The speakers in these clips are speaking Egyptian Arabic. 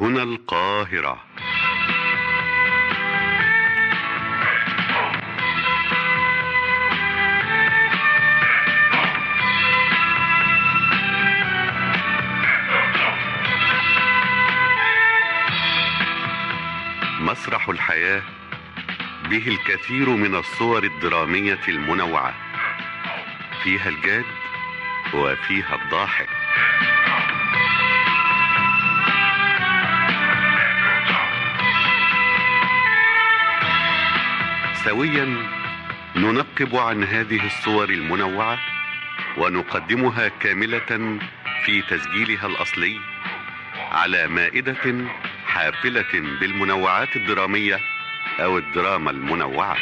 هنا القاهرة مسرح الحياة به الكثير من الصور الدرامية المنوعة فيها الجاد وفيها الضاحك سويا ننقب عن هذه الصور المنوعة ونقدمها كاملة في تسجيلها الأصلي على مائدة حافلة بالمنوعات الدرامية أو الدراما المنوعة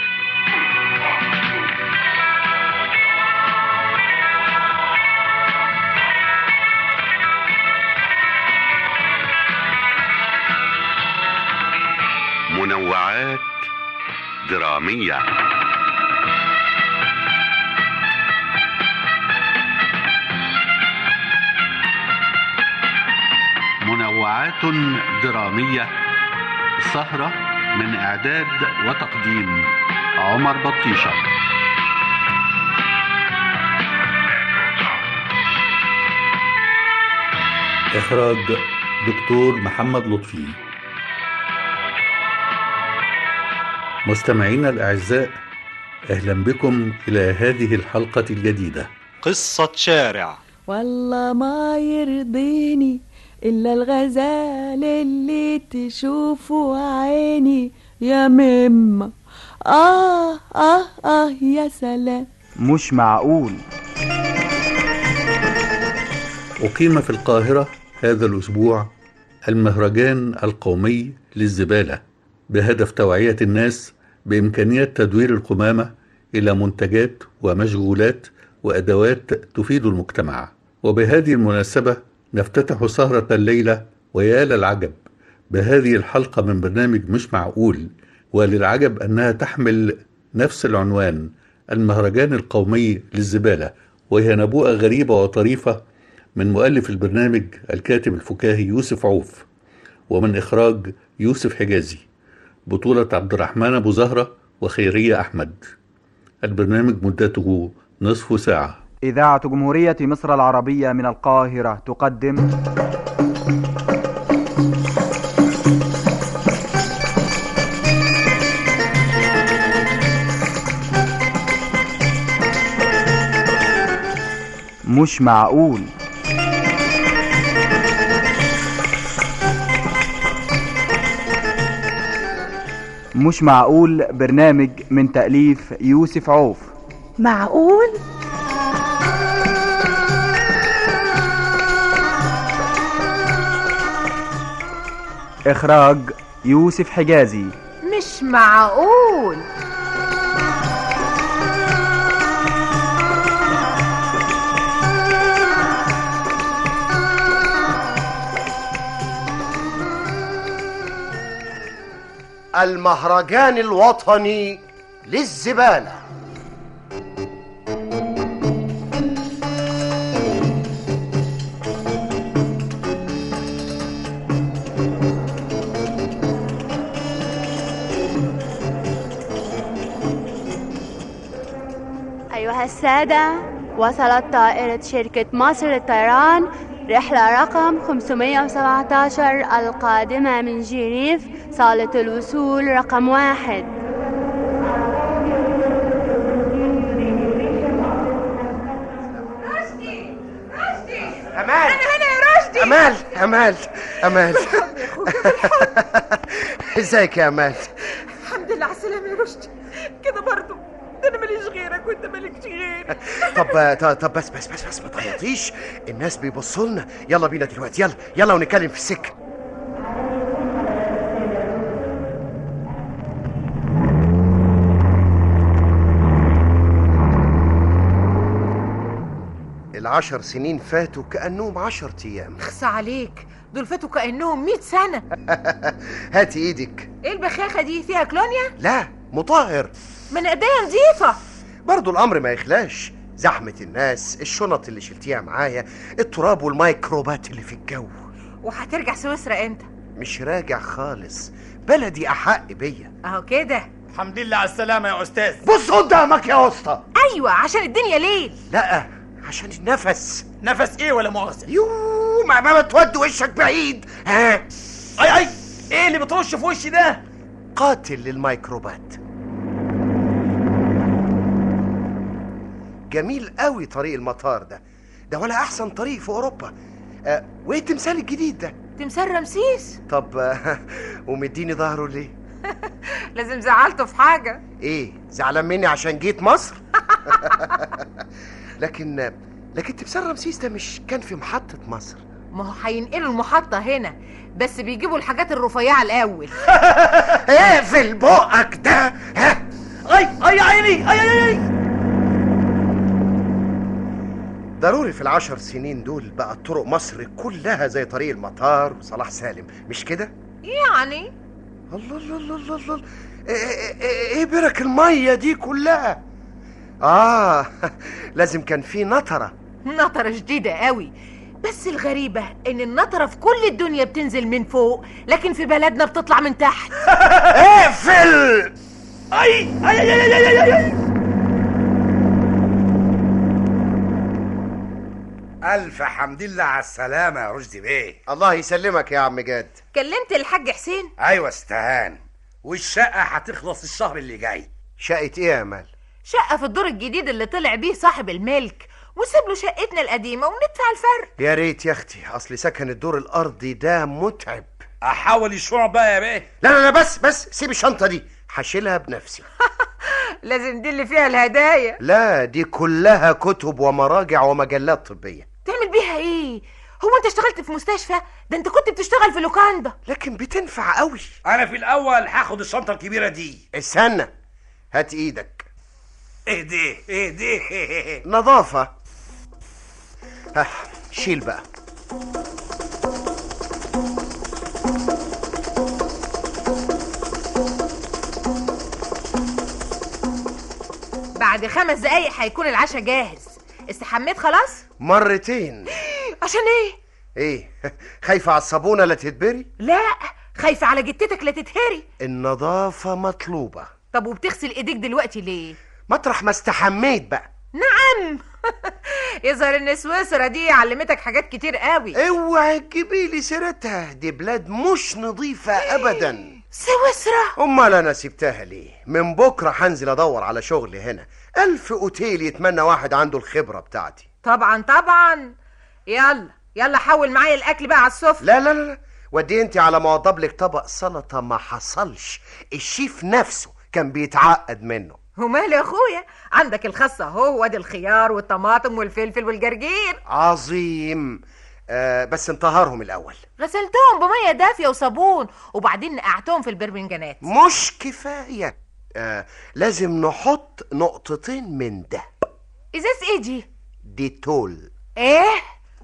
منوعات درامية منوعات درامية سهرة من إعداد وتقديم عمر بطيشة إخراج دكتور محمد لطفي مستمعينا الأعزاء أهلا بكم إلى هذه الحلقة الجديدة قصة شارع والله ما يرضيني إلا الغزال اللي تشوفه عيني يا مما آه آه آه يا سلام مش معقول أقيم في القاهرة هذا الأسبوع المهرجان القومي للزبالة بهدف توعية الناس بإمكانية تدوير القمامة إلى منتجات ومشغولات وأدوات تفيد المجتمع وبهذه المناسبة نفتتح سهرة الليلة ويا للعجب بهذه الحلقة من برنامج مش معقول وللعجب أنها تحمل نفس العنوان المهرجان القومي للزبالة وهي نبوءة غريبة وطريفة من مؤلف البرنامج الكاتب الفكاهي يوسف عوف ومن إخراج يوسف حجازي بطولة عبد الرحمن أبو زهرة وخيرية أحمد البرنامج مدته نصف ساعة إذاعة جمهورية مصر العربية من القاهرة تقدم مش معقول مش معقول برنامج من تأليف يوسف عوف معقول إخراج يوسف حجازي مش معقول المهرجان الوطني للزبالة أيها السادة وصلت طائرة شركة مصر للطيران رحلة رقم 517 القادمة من جنيف صالة الوصول رقم واحد أمال أنا هنا يا رشدي أمال أمال أمال ازيك يا أمال الحمد لله على السلامة يا رشدي كده برضو ده أنا ماليش غيرك وأنت مالكش غيري طب طب- طب بس بس بس بس ما تعيطيش الناس بيبصوا لنا يلا بينا دلوقتي يلا يلا ونتكلم في السكة العشر سنين فاتوا كأنهم عشر أيام اخصى عليك دول فاتوا كأنهم 100 سنة هاتي إيدك إيه البخاخة دي فيها كلونيا؟ لا مطهر من إيديا نظيفة برضو الأمر ما يخلاش زحمة الناس الشنط اللي شلتيها معايا التراب والميكروبات اللي في الجو وهترجع سويسرا امتى؟ مش راجع خالص بلدي احق بيا اهو كده الحمد لله على السلامة يا أستاذ بص قدامك يا اسطى ايوه عشان الدنيا ليل لا عشان النفس نفس إيه ولا مؤاخذة يو ما ما تود وشك بعيد ها أي أي إيه اللي بترش في وشي ده؟ قاتل للميكروبات جميل قوي طريق المطار ده ده ولا احسن طريق في اوروبا آه وايه التمثال الجديد ده تمثال رمسيس طب آه ومديني ظهره ليه لازم زعلته في حاجه ايه زعلان مني عشان جيت مصر لكن لكن تمثال رمسيس ده مش كان في محطة مصر ما هو هينقلوا المحطه هنا بس بيجيبوا الحاجات الرفيعه الاول اقفل بقك ده ها أي أي عيني أي أي أي ضروري في العشر سنين دول بقى طرق مصر كلها زي طريق المطار وصلاح سالم مش كده يعني الله الله الله الله الله ايه إيه- إيه- ايه برك الميه دي كلها اه لازم كان في نطره نطره شديده قوي بس الغريبة إن النطرة في كل الدنيا بتنزل من فوق لكن في بلدنا بتطلع من تحت اقفل أي أي أي أي أي أي أي ألف حمد لله على السلامة يا رشدي بيه الله يسلمك يا عم جاد كلمت الحاج حسين أيوة استهان والشقة هتخلص الشهر اللي جاي شقه ايه يا مال شقة في الدور الجديد اللي طلع بيه صاحب الملك وسيب له شقتنا القديمة وندفع الفرق يا ريت يا اختي اصل سكن الدور الارضي ده متعب أحاول الشعب بقى يا بيه لا لا لا بس بس سيب الشنطه دي هشيلها بنفسي لازم دي اللي فيها الهدايا لا دي كلها كتب ومراجع ومجلات طبيه تعمل بيها ايه هو انت اشتغلت في مستشفى ده انت كنت بتشتغل في لوكاندا لكن بتنفع قوي أنا في الأول هاخد الشنطة الكبيرة دي استنى هات ايدك إيه دي إيه دي نظافه ها شيل بقى بعد خمس دقايق هيكون العشاء جاهز استحميت خلاص مرتين عشان ايه ايه خايفه على الصابونه لا تتبري لا خايفة على جتتك لا تتهري النظافه مطلوبه طب وبتغسل ايديك دلوقتي ليه مطرح ما استحميت بقى نعم يظهر ان سويسرا دي علمتك حاجات كتير قوي اوعي تجيبي لي سيرتها دي بلاد مش نظيفه ابدا سويسرا امال انا سبتها ليه من بكره هنزل ادور على شغل هنا الف اوتيل يتمنى واحد عنده الخبره بتاعتي طبعا طبعا يلا يلا حول معايا الاكل بقى على السفرة لا لا لا لا ودي انت على ما اوضب لك طبق سلطه ما حصلش الشيف نفسه كان بيتعقد منه ومال يا اخويا عندك الخس اهو وادي الخيار والطماطم والفلفل والجرجير عظيم آه بس انطهرهم الاول غسلتهم بميه دافيه وصابون وبعدين نقعتهم في البرمنجانات مش كفايه آه لازم نحط نقطتين من ده ازاز ايه دي ديتول ايه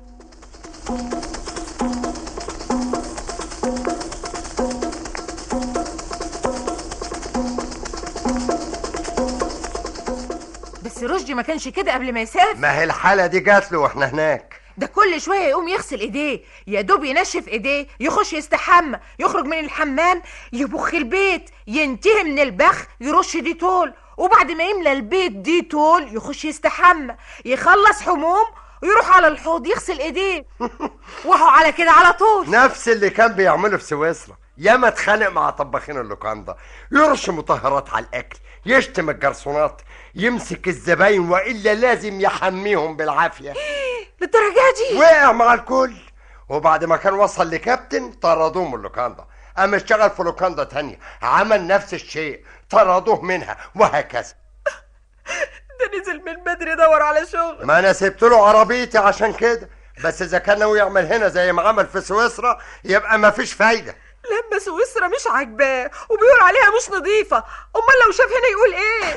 بس رشدي ما كانش كده قبل ما يسافر ما هي الحاله دي جات له واحنا هناك ده كل شويه يقوم يغسل ايديه يا دوب ينشف ايديه يخش يستحمى يخرج من الحمام يبخ البيت ينتهي من البخ يرش ديتول وبعد ما يملى البيت ديتول يخش يستحمى يخلص حموم ويروح على الحوض يغسل ايديه وهو على كده على طول نفس اللي كان بيعمله في سويسرا ياما اتخانق مع طباخين اللوكاندا يرش مطهرات على الاكل يشتم الجرسونات يمسك الزباين والا لازم يحميهم بالعافيه للدرجه دي وقع مع الكل وبعد ما كان وصل لكابتن طردوه من اللوكاندا قام اشتغل في لوكاندا تانية عمل نفس الشيء طردوه منها وهكذا ده نزل من بدري يدور على شغل ما انا سبت له عربيتي عشان كده بس اذا كان ناوي يعمل هنا زي ما عمل في سويسرا يبقى ما فيش فايده لما سويسرا مش عاجباه وبيقول عليها مش نظيفه امال لو شاف هنا يقول ايه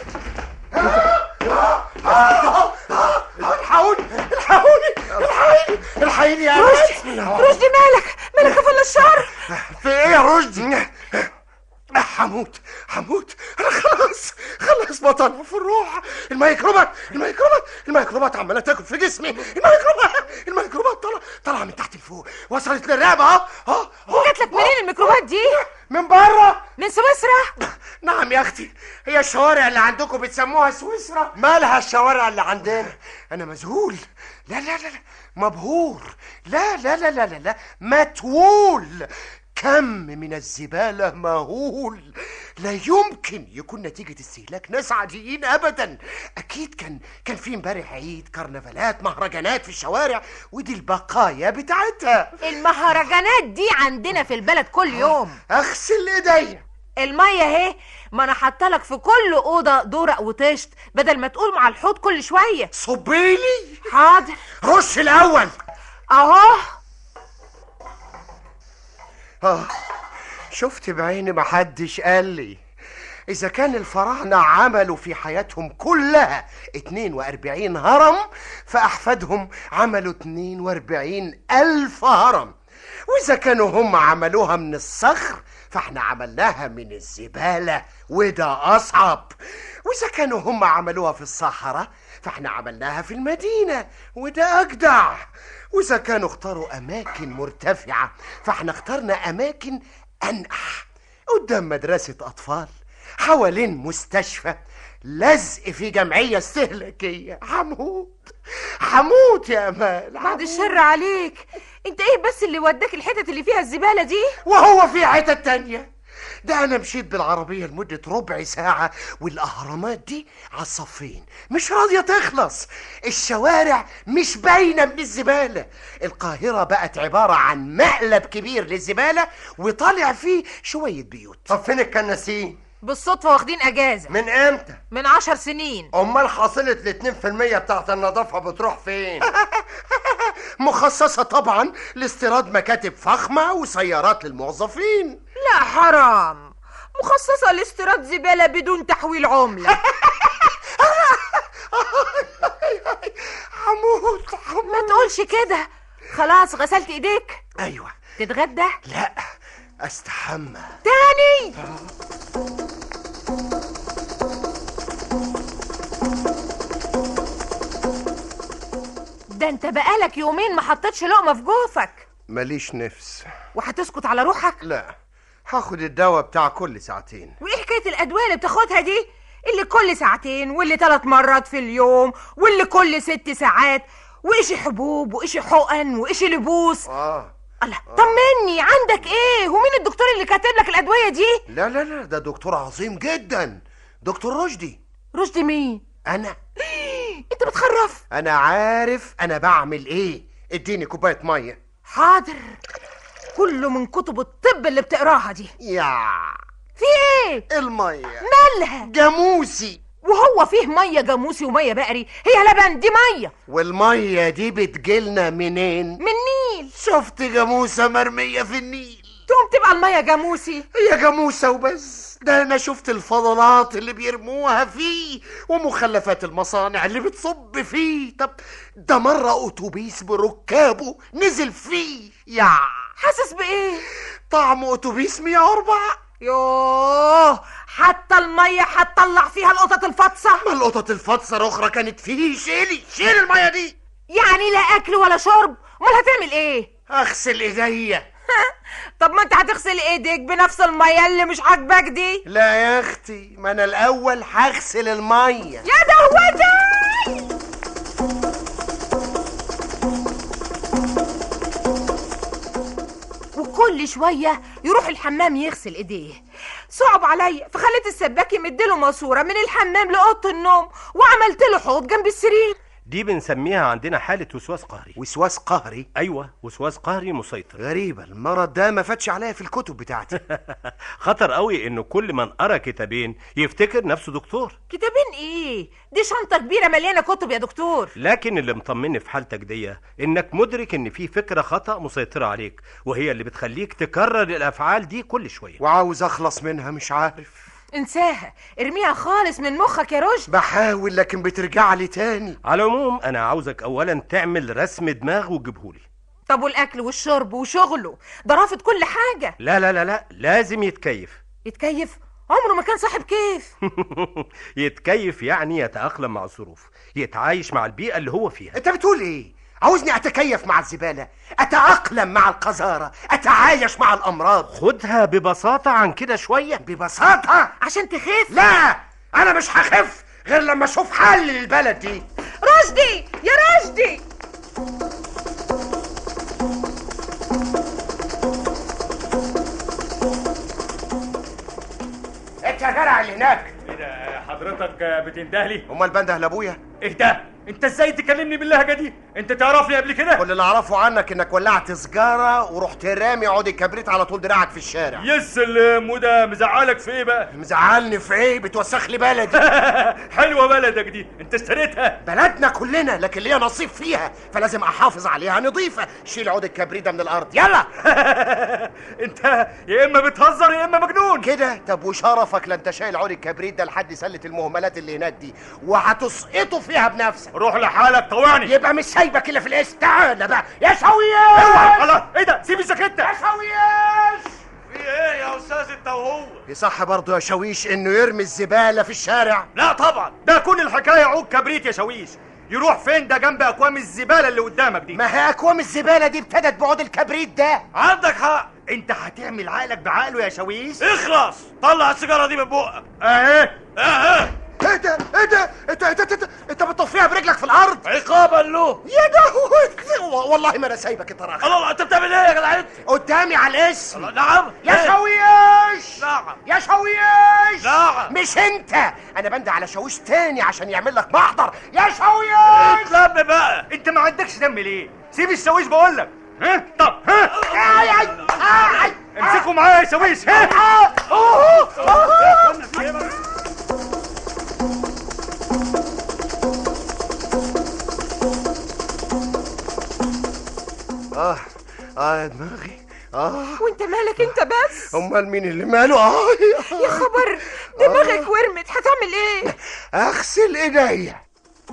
الحقوني الحقوني الحقوني الحقيني يا رشدي رشدي مالك مالك يا فل الشر في ايه يا رشدي هموت هموت انا خلاص خلاص اخبط انا في الروح الميكروبات الميكروبات الميكروبات عماله تاكل في جسمي الميكروبات الميكروبات طالعه طالعه من تحت لفوق وصلت للرقبه اهو اهو اهو جات لك منين الميكروبات دي من بره من سويسرا نعم يا اختي هي الشوارع اللي عندكم بتسموها سويسرا مالها الشوارع اللي عندنا انا مذهول لا لا لا لا مبهور لا لا لا لا لا, لا. متول كم من الزبالة مهول لا يمكن يكون نتيجة استهلاك ناس عاديين أبدا أكيد كان كان في امبارح عيد كرنفالات مهرجانات في الشوارع ودي البقايا بتاعتها المهرجانات دي عندنا في البلد كل يوم أغسل إيديا المية اهي ما انا حاطه لك في كل اوضه دورق وطشت بدل ما تقول مع الحوض كل شويه صبيلي حاضر رش الأول اهو آه شفت بعيني محدش قال لي إذا كان الفراعنة عملوا في حياتهم كلها 42 هرم فأحفادهم عملوا 42 ألف هرم وإذا كانوا هم عملوها من الصخر فاحنا عملناها من الزبالة وده أصعب وإذا كانوا هم عملوها في الصحراء فاحنا عملناها في المدينة وده أجدع وإذا كانوا اختاروا أماكن مرتفعة فاحنا اخترنا أماكن أنقح قدام مدرسة أطفال حوالين مستشفى لزق في جمعية استهلاكية حموت حموت يا أمال بعد الشر عليك انت ايه بس اللي وداك الحتت اللي فيها الزباله دي وهو في حتة تانية ده أنا مشيت بالعربية لمدة ربع ساعة والأهرامات دي على الصفين مش راضية تخلص الشوارع مش باينة من الزبالة القاهرة بقت عبارة عن مقلب كبير للزبالة وطالع فيه شوية بيوت طب فين الكناسين بالصدفه واخدين اجازه من امتى من عشر سنين امال حاصلة الاتنين في المية بتاعت النظافة بتروح فين مخصصة طبعا لاستيراد مكاتب فخمة وسيارات للموظفين لا حرام مخصصه لاستيراد زباله بدون تحويل عمله حموت حموت ما تقولش كده خلاص غسلت ايديك أيوة تتغدى لا استحمى تاني ده انت بقالك يومين ما حطيتش لقمه في جوفك ماليش نفس وهتسكت على روحك لا هاخد الدواء بتاع كل ساعتين وايه حكايه الادويه اللي بتاخدها دي اللي كل ساعتين واللي ثلاث مرات في اليوم واللي كل ست ساعات وإشي حبوب وإشي حقن وإشي لبوس اه الله طمني عندك ايه ومين الدكتور اللي كاتب لك الادويه دي لا لا لا ده دكتور عظيم جدا دكتور رشدي رشدي مين انا انت بتخرف انا عارف انا بعمل ايه اديني كوبايه ميه حاضر كله من كتب الطب اللي بتقراها دي يا في ايه الميه مالها جاموسي وهو فيه ميه جاموسي وميه بقري هي لبن دي ميه والميه دي بتجيلنا منين من النيل شفت جاموسه مرميه في النيل تقوم تبقى الميه جاموسي هي جاموسه وبس ده انا شفت الفضلات اللي بيرموها فيه ومخلفات المصانع اللي بتصب فيه طب ده مرة اتوبيس بركابه نزل فيه يا حاسس بايه طعم اتوبيس 104 يوه حتى الميه هتطلع فيها القطط الفطسه ما القطط الفطسه الاخرى كانت فيه شيلي شيل الميه دي يعني لا اكل ولا شرب امال هتعمل ايه اغسل ايديا طب ما انت هتغسل ايديك بنفس الميه اللي مش عاجباك دي لا يا اختي ما انا الاول هغسل الميه يا دهوتي وكل شويه يروح الحمام يغسل ايديه صعب عليا فخليت السباك يمدله ماسوره من الحمام لاوضه النوم وعملت له حوض جنب السرير دي بنسميها عندنا حالة وسواس قهري وسواس قهري أيوة وسواس قهري مسيطر غريبة المرض ده ما فاتش عليا في الكتب بتاعتي خطر قوي إنه كل من قرأ كتابين يفتكر نفسه دكتور كتابين ايه دي شنطه كبيره مليانه كتب يا دكتور لكن اللي مطمني في حالتك دي إنك مدرك إن في فكرة خطأ مسيطرة عليك وهي اللي بتخليك تكرر الأفعال دي كل شوية وعاوز أخلص منها مش عارف انساها ارميها خالص من مخك يا رشد بحاول لكن بترجع لي تاني على العموم أنا عاوزك أولا تعمل رسم دماغ وتجيبهولي طب والاكل والشرب وشغله ده رافض كل حاجه لا لا لا لا لازم يتكيف يتكيف عمره ما كان صاحب كيف يتكيف يعني يتأقلم مع الظروف يتعايش مع البيئة اللي هو فيها انت بتقول ايه عاوزني اتكيف مع الزبالة اتأقلم مع القذارة اتعايش مع الامراض خدها ببساطة عن كده شوية ببساطة عشان تخف لا انا مش هخف غير لما اشوف حل للبلد دي رشدي يا رشدي انت يا جدع اللي هناك ايه ده حضرتك بتندهلي امال بنده لابويا ايه ده انت ازاي تكلمني باللهجه دي انت تعرفني قبل كده كل اللي اعرفه عنك انك ولعت سجاره ورحت رامي عود الكبريت على طول دراعك في الشارع يا سلام وده مزعلك في ايه بقى مزعلني في ايه بتوسخ لي بلدي حلوه بلدك دي انت اشتريتها بلدنا كلنا لكن ليا نصيب فيها فلازم احافظ عليها نظيفه شيل عود الكبريت ده من الارض يلا انت يا اما بتهزر يا اما مجنون كده طب وشرفك لا انت شايل عود الكبريت ده لحد سله المهملات اللي هناك دي وهتسقطه فيها بنفسك روح لحالك طوعني يبقى مش سايبك الا في الاسم تعالى بقى يا شويش اوعى خلاص ايه ده سيب الجاكيته يا شويش في ايه يا استاذ انت وهو يصح برضه يا شويش انه يرمي الزباله في الشارع لا طبعا ده كل الحكايه عود كبريت يا شويش يروح فين ده جنب اكوام الزباله اللي قدامك دي ما هي اكوام الزباله دي ابتدت بعود الكبريت ده عندك حق انت هتعمل عقلك بعقله يا شويش اخلص طلع السيجاره دي من بقك اهي اهي ايه ده ايه ده انت انت انت, انت بتطفيها برجلك في الارض عقابا له يا ده والله ما انا سايبك انت راخر الله انت بتعمل ايه يا جدع انت قدامي على الاسم نعم يا إيه؟ شويش نعم يا شويش نعم. مش انت انا بندى على شويش تاني عشان يعمل لك محضر يا شويش اتلم بقى انت ما عندكش دم ليه سيب الشويش بقول لك ها طب ها اي اي اي امسكوا معايا يا شويش ها آه، أوه، أوه. اه اه يا دماغي اه وانت مالك انت بس امال مين اللي ماله اه يا خبر دماغك ورمت هتعمل ايه اغسل ايديا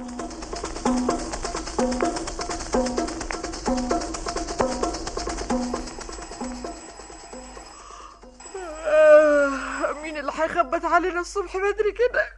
آه، مين اللي هيخبط علينا الصبح بدري كده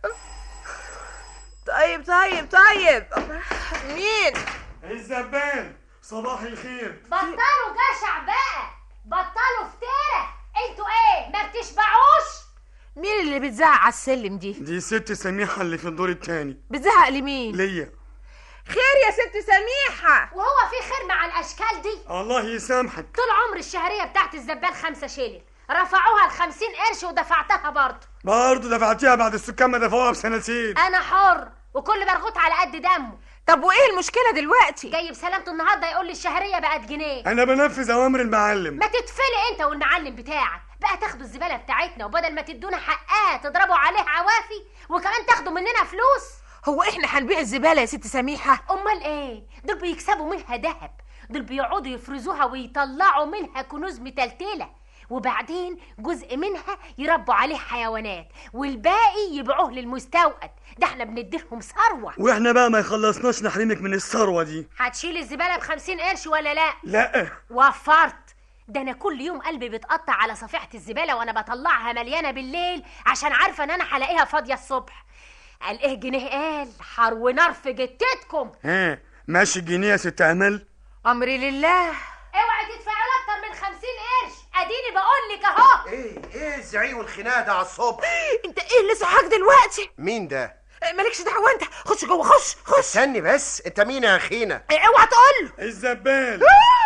طيب طيب طيب مين الزبال صباح الخير بطلوا جشع بقى بطلوا فترة انتوا ايه ما بتشبعوش مين اللي بتزعق على السلم دي دي ست سميحة اللي في الدور التاني بتزعق لمين ليا خير يا ست سميحة وهو في خير مع الاشكال دي الله يسامحك طول عمر الشهرية بتاعت الزبال خمسة شيلين رفعوها لخمسين قرش ودفعتها برضه برضه دفعتيها بعد السكان ما دفعوها بسنتين انا حر وكل برغوت على قد دمه طب وايه المشكلة دلوقتي جاي بسلامته النهارده يقول لي الشهرية بقت جنيه انا بنفذ اوامر المعلم ما تتفلق انت والمعلم بتاعك بقى تاخدوا الزبالة بتاعتنا وبدل ما تدونا حقها تضربوا عليه عوافي وكمان تاخدوا مننا فلوس هو احنا هنبيع الزبالة يا ست سميحة امال ايه دول بيكسبوا منها ذهب دول بيقعدوا يفرزوها ويطلعوا منها كنوز متلتله وبعدين جزء منها يربوا عليه حيوانات والباقي يبيعوه للمستوقد ده احنا بنديلهم ثروه واحنا بقى ما يخلصناش نحرمك من الثروة دي هتشيل الزباله بخمسين قرش ولا لا لا وفرت ده انا كل يوم قلبي بيتقطع على صفيحه الزباله وانا بطلعها مليانه بالليل عشان عارفه ان انا هلاقيها فاضيه الصبح قال ايه جنيه قال حر ونار في جتتكم ها ماشي الجنيه يا ست امل امري لله اوعي تدفعوا له اكتر من خمسين قرش اديني بقول لك اهو ايه ايه الزعيق والخناقه ده على الصبح انت ايه اللي صحاك دلوقتي مين ده مالكش دعوة انت خش جوه خش خش استني بس انت مين يا اخينا اوعى تقول الزبال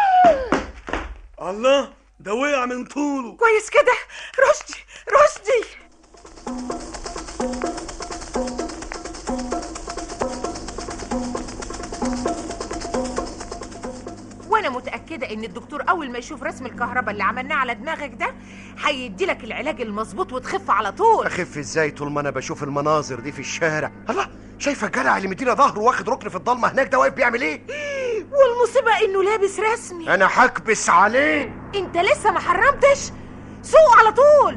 الله ده وقع من طوله كويس كده رشدي رشدي وانا متاكده ان الدكتور اول ما يشوف رسم الكهرباء اللي عملناه على دماغك ده هيدي لك العلاج المظبوط وتخف على طول اخف ازاي طول ما انا بشوف المناظر دي في الشارع الله شايفه الجدع اللي مدينا ظهره واخد ركن في الضلمه هناك ده واقف بيعمل ايه والمصيبه انه لابس رسمي انا هكبس عليه انت لسه ما حرمتش سوق على طول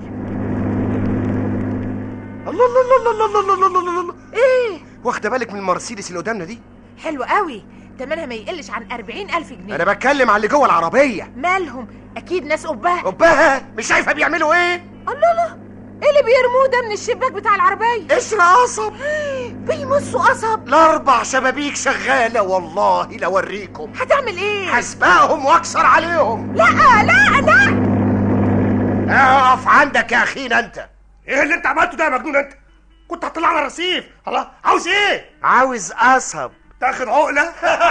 الله الله الله الله الله الله الله الله الله ايه واخده بالك من المرسيدس اللي قدامنا دي حلو قوي تمنها ما يقلش عن أربعين ألف جنيه انا بتكلم على اللي جوه العربيه مالهم أكيد ناس قبها قبها مش شايفه بيعملوا ايه الله الله ايه اللي بيرموه ده من الشباك بتاع العربيه قشر قصب بيمصوا قصب الاربع شبابيك شغاله والله لوريكم هتعمل ايه هسبقهم واكسر عليهم لا لا لا اقف عندك يا اخينا انت ايه اللي انت عملته ده يا مجنون انت كنت هتطلعنا رصيف الله عاوز ايه عاوز قصب تاخد عقله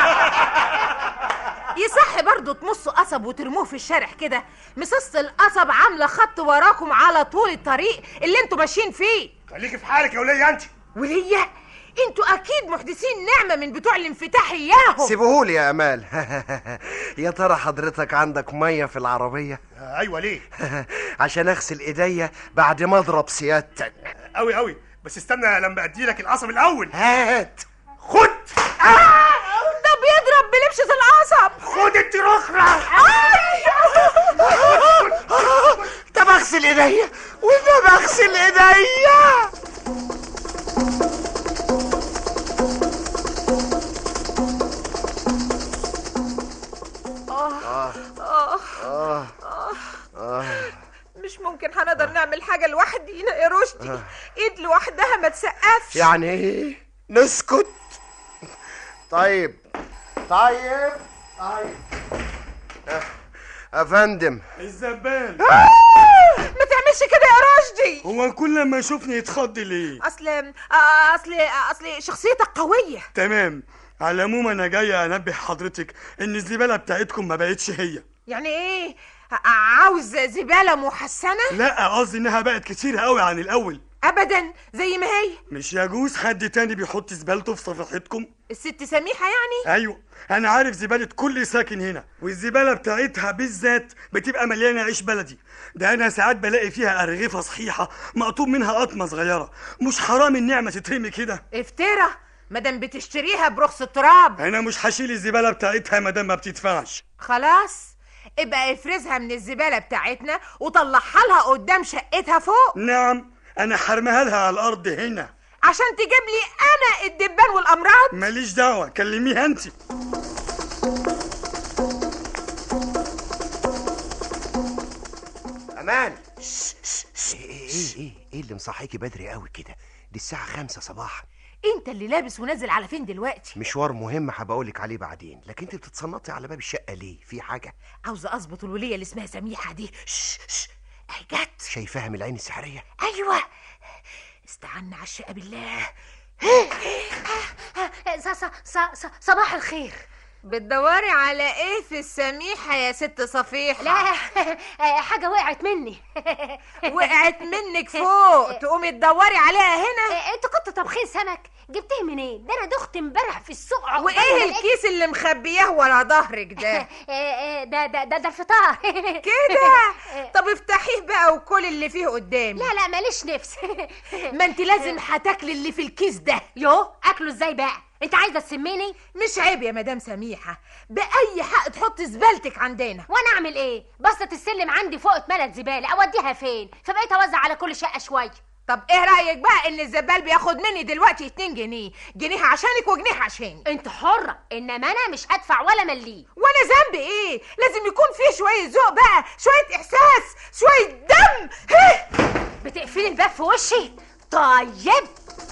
يصح برضه تمصوا قصب وترموه في الشارع كده مصاصة القصب عاملة خط وراكم على طول الطريق اللي انتوا ماشيين فيه خليكي في حالك يا وليه انت وليا انتوا اكيد محدثين نعمة من بتوع الانفتاح اياهم سيبهولي يا امال يا ترى حضرتك عندك ميه في العربيه ايوه ليه عشان اغسل ايديا بعد ما اضرب سيادتك قوي قوي بس استنى لما ادي لك القصب الاول هات خد ده بيضرب بلبشة القصب خد انت رخرة ده بغسل ايديا وده بغسل ايديا آه. آه. آه. آه. مش ممكن هنقدر نعمل حاجة لوحدينا يا رشدي ايد لوحدها ما تسقفش يعني ايه نسكت طيب طيب طيب أه، افندم الزبال ما تعملش كده يا رشدي هو كل ما يشوفني يتخض ليه اصل آه، اصل اصل شخصيتك قوية تمام على العموم انا جاي انبه حضرتك ان الزباله بتاعتكم ما بقتش هي يعني ايه ع- عاوز زبالة محسنة لا قصدي انها بقت كتير قوي عن الاول ابدا زي ما هي مش يجوز حد تاني بيحط زبالته في صفحتكم الست سميحة يعني ايوه انا عارف زباله كل ساكن هنا والزباله بتاعتها بالذات بتبقى مليانه عيش بلدي ده انا ساعات بلاقي فيها ارغفه صحيحه مقطوب منها قطمه صغيره مش حرام النعمه تترمي كده افترى مادام بتشتريها برخص التراب انا مش هشيل الزباله بتاعتها ما دام ما بتدفعش خلاص ابقى افرزها من الزبالة بتاعتنا وطلعها لها قدام شقتها فوق نعم انا حرمها لها على الارض هنا عشان تجيب لي انا الدبان والامراض ماليش دعوه كلميها انت امان ايه ايه ايه ايه اللي مصحيكي بدري قوي كده دي الساعه خمسة صباحا انت اللي لابس ونازل على فين دلوقتي مشوار مهم هبقولك عليه بعدين لكن انت بتتصنطي على باب الشقه ليه في حاجه عاوزه اظبط الوليه اللي اسمها سميحه دي شش شش اهي جت شايفاها من العين السحريه ايوه استعنا على الشقه بالله ص- ص- ص- ص- صباح الخير بتدوري على ايه في السميحه يا ست صفيحه لا حاجة وقعت مني وقعت منك فوق تقومي تدوري عليها هنا انت كنت طبخين سمك جبتيه منين ده انا دخت امبارح في السوق عقبال ما وايه لقيت- الكيس اللي مخبياه ورا ظهرك ده ده ده ده ده الفطار كده طب افتحيه بقى وكل اللي فيه قدامي لا لا ماليش نفس ما انت لازم هتاكلي اللي في الكيس ده يو اكله ازاي بقى انت عايزه تسميني مش عيب يا مدام سميحه باي حق تحطي زبالتك عندنا وانا اعمل ايه بسطة السلم عندي فوق اتملت زباله اوديها فين فبقيت اوزع على كل شقه شويه طب ايه رايك بقى ان الزبال بياخد مني دلوقتي 2 جنيه جنيه عشانك وجنيه عشاني انت حره انما انا مش هدفع ولا مليه وانا ذنبي ايه لازم يكون فيه شويه ذوق بقى شويه احساس شويه دم هيه بتقفلي الباب في وشي طيب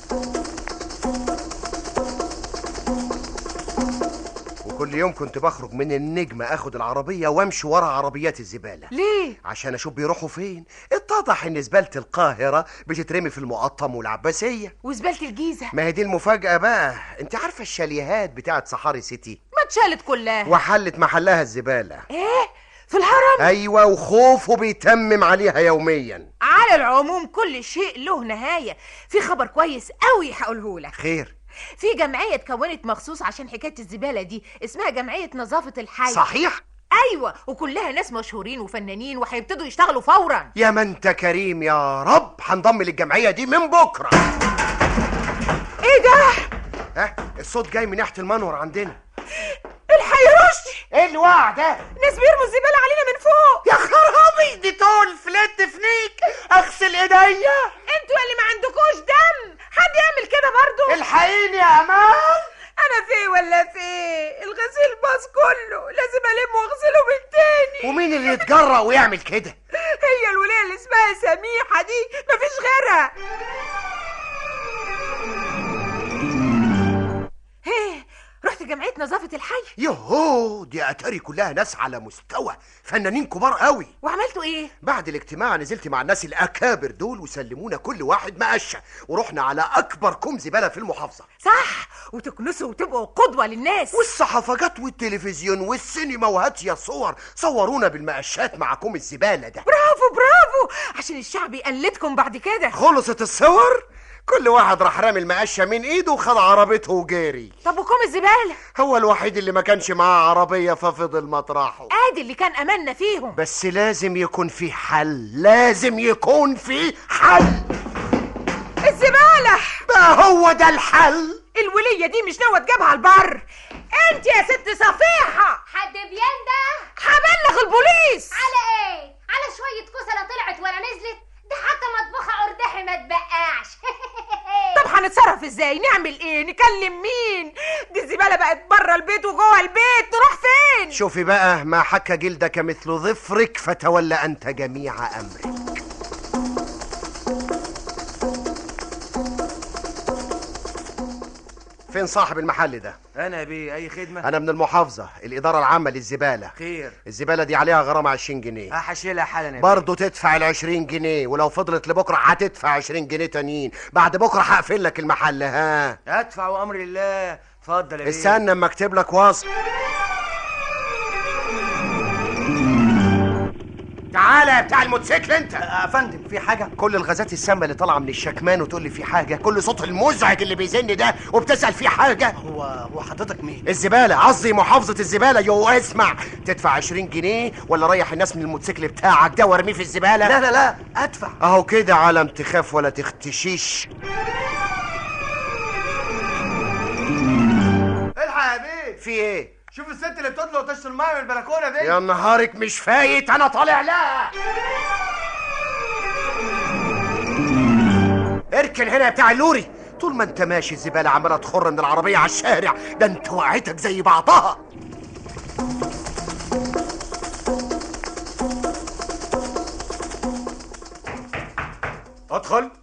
وكل يوم كنت بخرج من النجمة اخد العربية وامشي ورا عربيات الزبالة ليه عشان اشوف بيروحوا فين اتضح ان زبالة القاهرة بتترمي في المقطم والعباسية وزباله الجيزه ما هي دي المفاجأة بقى انت عارفة الشاليهات بتاعت صحاري سيتي ما اتشالت كلها وحلت محلها الزبالة ايه في الهرم ايوه وخوفه بيتمم عليها يوميا على العموم كل شيء له نهايه في خبر كويس قوي هقوله لك خير في جمعيه اتكونت مخصوص عشان حكايه الزباله دي اسمها جمعيه نظافه الحي صحيح ايوه وكلها ناس مشهورين وفنانين وهيبتدوا يشتغلوا فورا يا ما انت كريم يا رب هنضم للجمعية دي من بكرة ايه ده ها الصوت جاي من ناحية المنور عندنا الحي رشدي ايه اللي وقع ده ناس بيرموا الزباله علينا من فوق يا خرابي دي طول فلت فنيك اغسل ايديا انتوا اللي ما عندكوش دم حد يعمل كده برضو الحقيني يا امان انا في ولا في الغسيل باظ كله لازم الم واغسله من تاني ومين اللي يتجرأ ويعمل كده هي الوليه اللي اسمها سميحة دي مفيش غيرها هيه رحت جمعية نظافة الحي يوهو دي اتاري كلها ناس على مستوى فنانين كبار قوي وعملتوا ايه بعد الاجتماع نزلت مع الناس الاكابر دول وسلمونا كل واحد مقشه ورحنا على اكبر كوم زباله في المحافظه صح وتكنسوا وتبقوا قدوة للناس والصحافجات والتلفزيون والسينما وهاتيا صور صورونا بالمقشات مع كوم الزباله ده برافو برافو عشان الشعب يقلدكم بعد كده خلصت الصور كل واحد راح رامي المقشه من ايده وخد عربيته وجري طب وكم الزبالة هو الوحيد اللي ما كانش معاه عربيه ففضل مطرحه ادي اللي كان املنا فيهم بس لازم يكون في حل لازم يكون في حل الزبالة بقى هو ده الحل الولية دي مش ناوية تجيبها البر انت يا ست صفيحة حد بينده هبلغ البوليس على ايه على شويه كسله طلعت ولا نزلت ده حتى مطبخه قرداحي ما تبقاش طب هنتصرف ازاي نعمل ايه نكلم مين دي الزبالة بقت بره البيت وجوه البيت نروح فين شوفي بقى ما حك جلدك مثل ظفرك فتولى انت جميع امرك فين صاحب المحل ده انا بيه اي خدمه انا من المحافظه الاداره العامه للزباله خير الزباله دي عليها غرامه 20 جنيه هحشيلها حالا يا بيه. برضه تدفع ال 20 جنيه ولو فضلت لبكره هتدفع 20 جنيه تانيين بعد بكره هقفل لك المحل ها ادفع وامر الله اتفضل يا بيه استنى اما اكتب لك وصف تعالى يا بتاع الموتوسيكل انت يا فندم في حاجه كل الغازات السامه اللي طالعه من الشكمان وتقول لي في حاجه كل صوت المزعج اللي بيزن ده وبتسال في حاجه هو هو حضرتك مين الزباله قصدي محافظه الزباله يو اسمع تدفع 20 جنيه ولا ريح الناس من الموتوسيكل بتاعك ده وارميه في الزباله لا لا لا ادفع اهو كده علم تخاف ولا تختشيش الحق يا بيه في ايه شوف الست اللي بتطلع وتشرب الميه من البلكونه دي يا نهارك مش فايت انا طالع لها اركن هنا يا بتاع اللوري طول ما انت ماشي الزباله عماله تخر من العربيه على الشارع ده انت وقعتك زي بعضها ادخل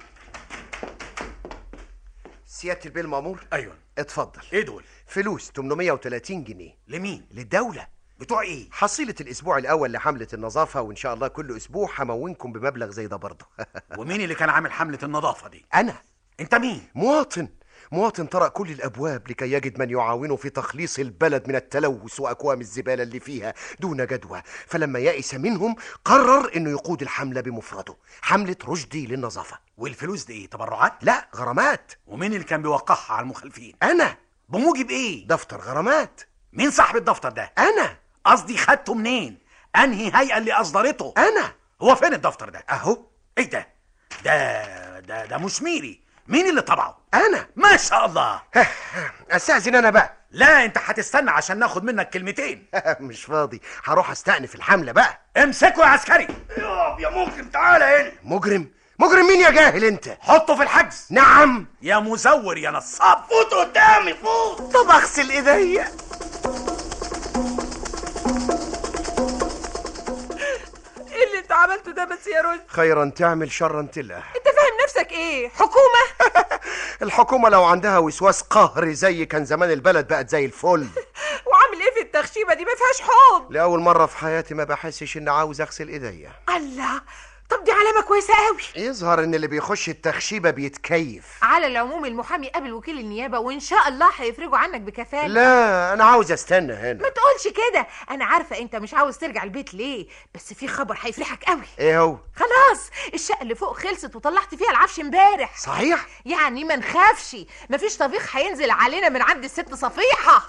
سياده البيه المامور ايوه اتفضل ايه دول فلوس 830 جنيه لمين للدوله بتوع ايه حصيلة الأسبوع الأول لحملة النظافة وإن شاء الله كل أسبوع همونكم بمبلغ زي ده برضه ومين اللي كان عامل حمله النظافه دي أنا انت مين مواطن مواطن طرق كل الأبواب لكي يجد من يعاونه في تخليص البلد من التلوث وأكوام الزبالة اللي فيها دون جدوى فلما يئس منهم قرر إنه يقود الحملة بمفرده حملة رشدي للنظافة والفلوس دي ايه تبرعات لا غرامات ومين اللي كان بيوقعها على المخالفين أنا بموجب ايه دفتر غرامات مين صاحب الدفتر ده أنا قصدي خدته منين انهي هيئه اللي اصدرته أنا هو فين الدفتر ده أهو ايه ده ده ده ده مش ميري مين اللي طبعه أنا ما شاء الله أستأذن أنا بقى لا انت هتستنى عشان ناخد منك كلمتين مش فاضي هروح استأنف الحملة بقى امسكه يا عسكري يا يا ممكن تعالى هنا مجرم مجرم مين يا جاهل انت حطه في الحجز نعم يا مزور يا نصاب فوت قدامي فوت طب اغسل ايديا ايه اللي انت عملته ده بس يا رشدي خيرا تعمل شرا تله انت فاهم نفسك ايه حكومة الحكومة لو عندها وسواس قهري زي كان زمان البلد بقت زي الفل وعامل ايه في التخشيبة دي ما فيهاش حوض لأول مرة في حياتي ما بحسش إني عاوز أغسل إيديا الله طب دي علامة كويسة قوي يظهر إن اللي بيخش التخشيبة بيتكيف على العموم المحامي قابل وكيل النيابة وإن شاء الله هيفرجوا عنك بكفالة لا أنا عاوز أستنى هنا ما تقولش كده أنا عارفة أنت مش عاوز ترجع البيت ليه بس في خبر هيفرحك قوي إيه هو خلاص الشقة اللي فوق خلصت وطلعت فيها العفش امبارح صحيح يعني ما نخافش مفيش طبيخ هينزل علينا من عند الست صفيحة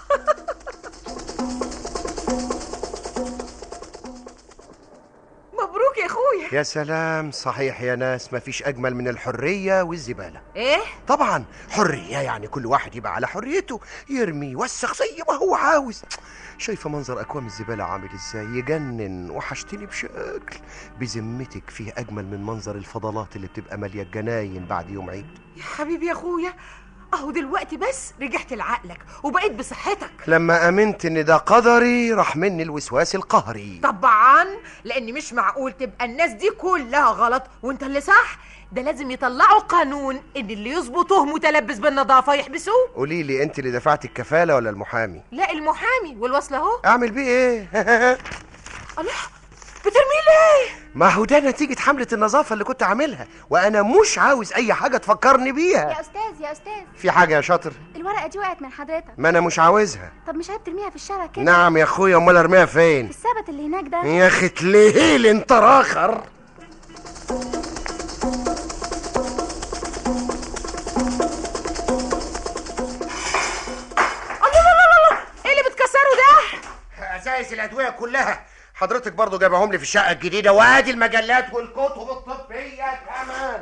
مبروك يا اخويا يا سلام صحيح يا ناس مفيش أجمل من الحرية والزبالة ايه طبعا حرية يعني كل واحد يبقى على حريته يرمي يوسخ زي ما هو عاوز شايفة منظر أكوام الزبالة عامل ازاي يجنن وحشتني بشكل بذمتك فيه أجمل من منظر الفضلات اللي بتبقى مالية الجناين بعد يوم عيد يا حبيبي يا اخويا اهو دلوقتي بس رجعت لعقلك وبقيت بصحتك لما امنت ان ده قدري راح مني الوسواس القهري طبعا لان مش معقول تبقى الناس دي كلها غلط وانت اللي صح ده لازم يطلعوا قانون ان اللي يظبطوه متلبس بالنظافه يحبسوه قولي لي انت اللي دفعت الكفاله ولا المحامي لا المحامي والوصل اهو اعمل بيه ايه الله بترميه ليه ما هو ده نتيجه حمله النظافه اللي كنت عاملها وانا مش عاوز اي حاجه تفكرني بيها يا استاذ يا استاذ في حاجه يا شاطر الورقه دي وقعت من حضرتك ما انا مش عاوزها طب مش عيب ترميها في الشارع كده نعم يا اخويا امال ارميها فين في السبت اللي هناك ده يا اخي تلهيل انت راخر الله الله الله الله ايه اللي بتكسره ده ازايز الادويه كلها حضرتك برضو جايبهم لي في الشقه الجديده وادي المجلات والكتب الطبيه كمان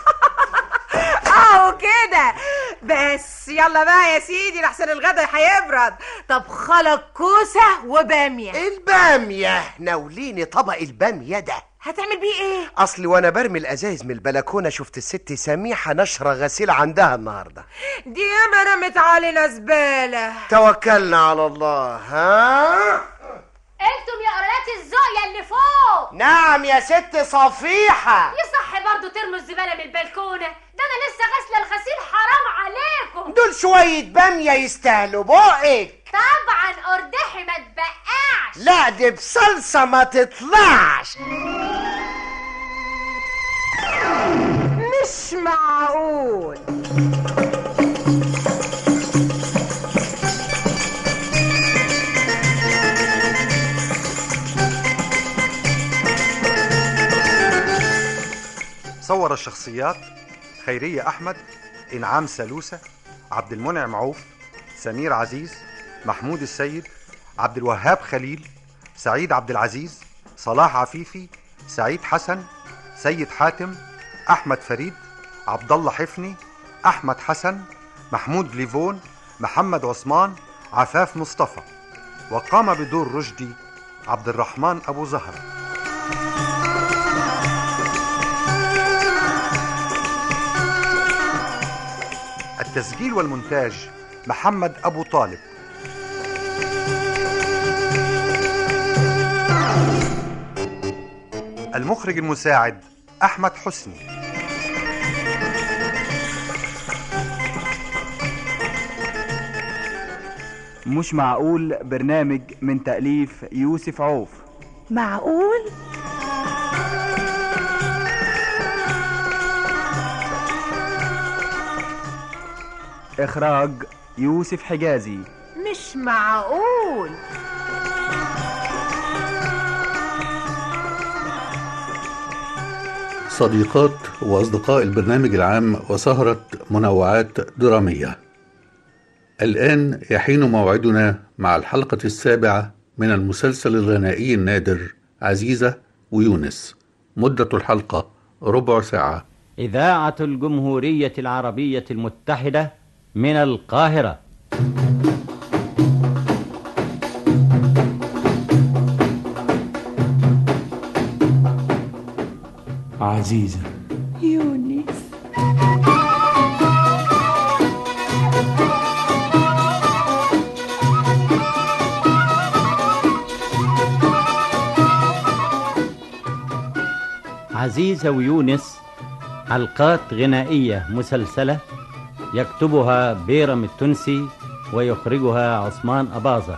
اهو كده بس يلا بقى يا سيدي لحسن الغدا هيبرد طب خلق كوسه وباميه الباميه ناوليني طبق الباميه ده هتعمل بيه ايه اصلي وانا برمي الازايز من البلكونه شفت الست سميحه نشره غسيل عندها النهارده دي ياما رمت علينا زباله توكلنا على الله ها انتم يا قرارات الزقية اللي فوق نعم يا ست صفيحه يصح برضو ترموا الزبالة من البلكونة ده انا لسه غاسلة الغسيل حرام عليكم دول شويه باميه يستاهلوا بقك طبعا قردحي ما تبقعش لا دي بصلصه ما تطلعش مش معقول صور الشخصيات خيرية أحمد إنعام سلوسة عبد المنعم عوف سمير عزيز محمود السيد عبد الوهاب خليل سعيد عبد العزيز صلاح عفيفي سعيد حسن سيد حاتم أحمد فريد عبد الله حفني أحمد حسن محمود ليفون محمد عثمان عفاف مصطفى وقام بدور رشدي عبد الرحمن أبو زهر التسجيل والمونتاج محمد أبو طالب المخرج المساعد أحمد حسني مش معقول برنامج من تأليف يوسف عوف معقول إخراج يوسف حجازي مش معقول صديقات وأصدقاء البرنامج العام وسهرة منوعات درامية الآن يحين موعدنا مع الحلقة السابعة من المسلسل الغنائي النادر عزيزة ويونس مدة الحلقة ربع ساعة إذاعة الجمهورية العربية المتحدة من القاهرة عزيزة يونس عزيزة ويونس حلقات غنائية مسلسلة يكتبها بيرم التونسي ويخرجها عثمان أباظة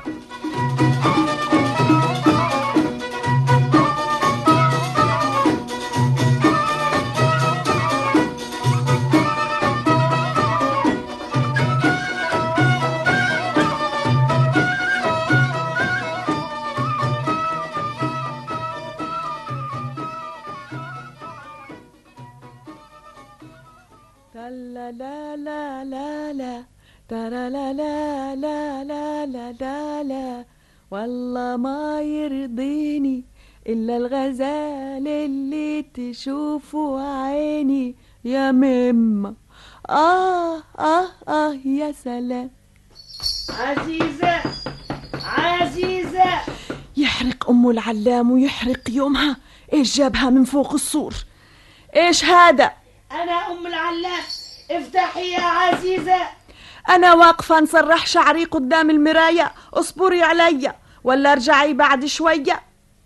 لا لا لا لا لا ترى لا لا لا لا لا لا لا والله ما يرضيني إلا الغزال اللي تشوفه عيني يا ماما آه آه آه يا سلام عزيزة عزيزة يحرق أم العلام ويحرق يومها إيش جابها من فوق السور إيش هذا أنا أم العلام افتحي يا عزيزة أنا واقفة نسرح شعري قدام المراية اصبري عليا ولا ارجعي بعد شوية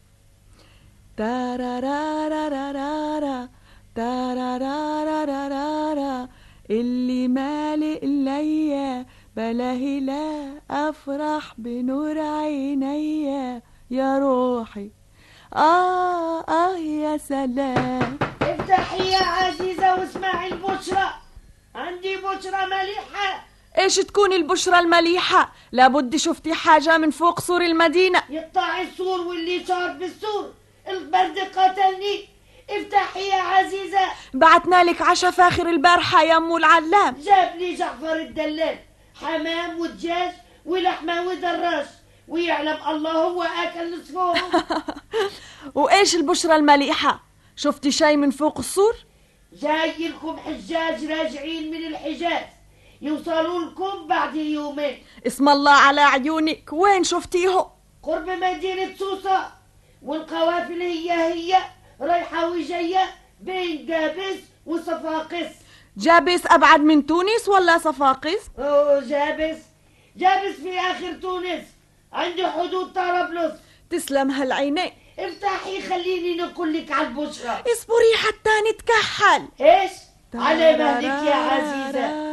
تارارارارارارا تارارارارارارا اللي مالئ ليا بلاهي لا أفرح بنور عينيا يا روحي آه آه يا سلام افتحي يا عزيزة واسمعي البشرى عندي بشرى مليحة ايش تكون البشرى المليحة لابد شفتي حاجة من فوق سور المدينة يقطع السور واللي صار في السور البرد قتلني افتحي يا عزيزة بعتنا لك عشا فاخر البارحة يا أم العلام جاب لي جعفر الدلال حمام ودجاج ولحمة ودراج ويعلم الله هو أكل نصفهم وإيش البشرى المليحة شفتي شي من فوق السور جاي لكم حجاج راجعين من الحجاز يوصلوا لكم بعد يومين اسم الله على عيونك وين شفتيه قرب مدينة سوسة والقوافل هي هي رايحة وجاية بين جابس وصفاقس جابس أبعد من تونس ولا صفاقس أوه جابس جابس في آخر تونس عند حدود طرابلس تسلم هالعينين افتحي خليني نقول لك على البشرى اصبري حتى نتكحل ايش على مهلك يا عزيزة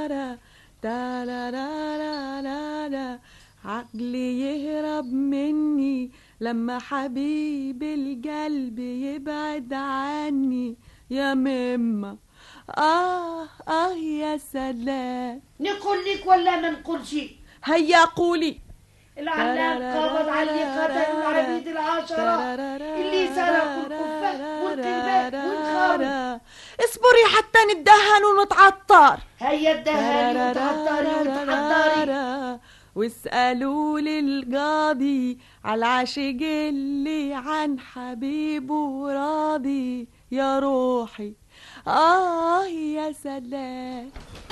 تارارارارارارا عقلي يهرب مني لما حبيب القلب يبعد عني يا ماما آه آه يا سلام نقول لك ولا ما نقولش هيا قولي العلام قابض على اللي قتلوا العبيد العشرة اللي سرقوا الكفة والقلبات والخارج اصبري حتى ندهن ونتعطر هيا ادهني وتعطري وتحضري واسألوا للقاضي على العاشق اللي عن حبيبه راضي يا روحي آه يا سلام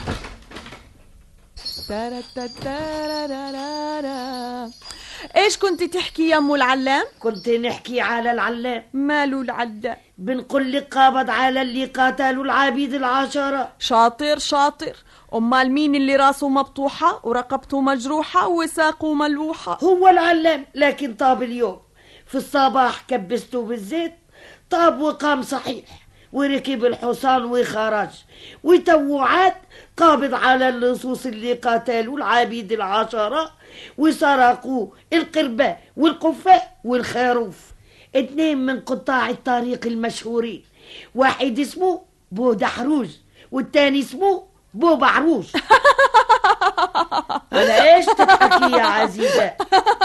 تارا ايش كنت تحكي يا ام العلام كنت نحكي على العلام ماله العلام بنقول لك قابض على اللي قاتلوا العبيد العشرة شاطر شاطر امال مين اللي راسه مبطوحة ورقبته مجروحة وساقه ملوحة هو العلام لكن طاب اليوم في الصباح كبسته بالزيت طاب وقام صحيح وركب الحصان وخرج وتوعات قابض على اللصوص اللي قاتلوا العبيد العشرة وسرقوا القربة والقفة والخروف اتنين من قطاع الطريق المشهورين واحد اسمه بو دحروج والتاني اسمه بو بعروج على ايش تضحكي يا عزيزة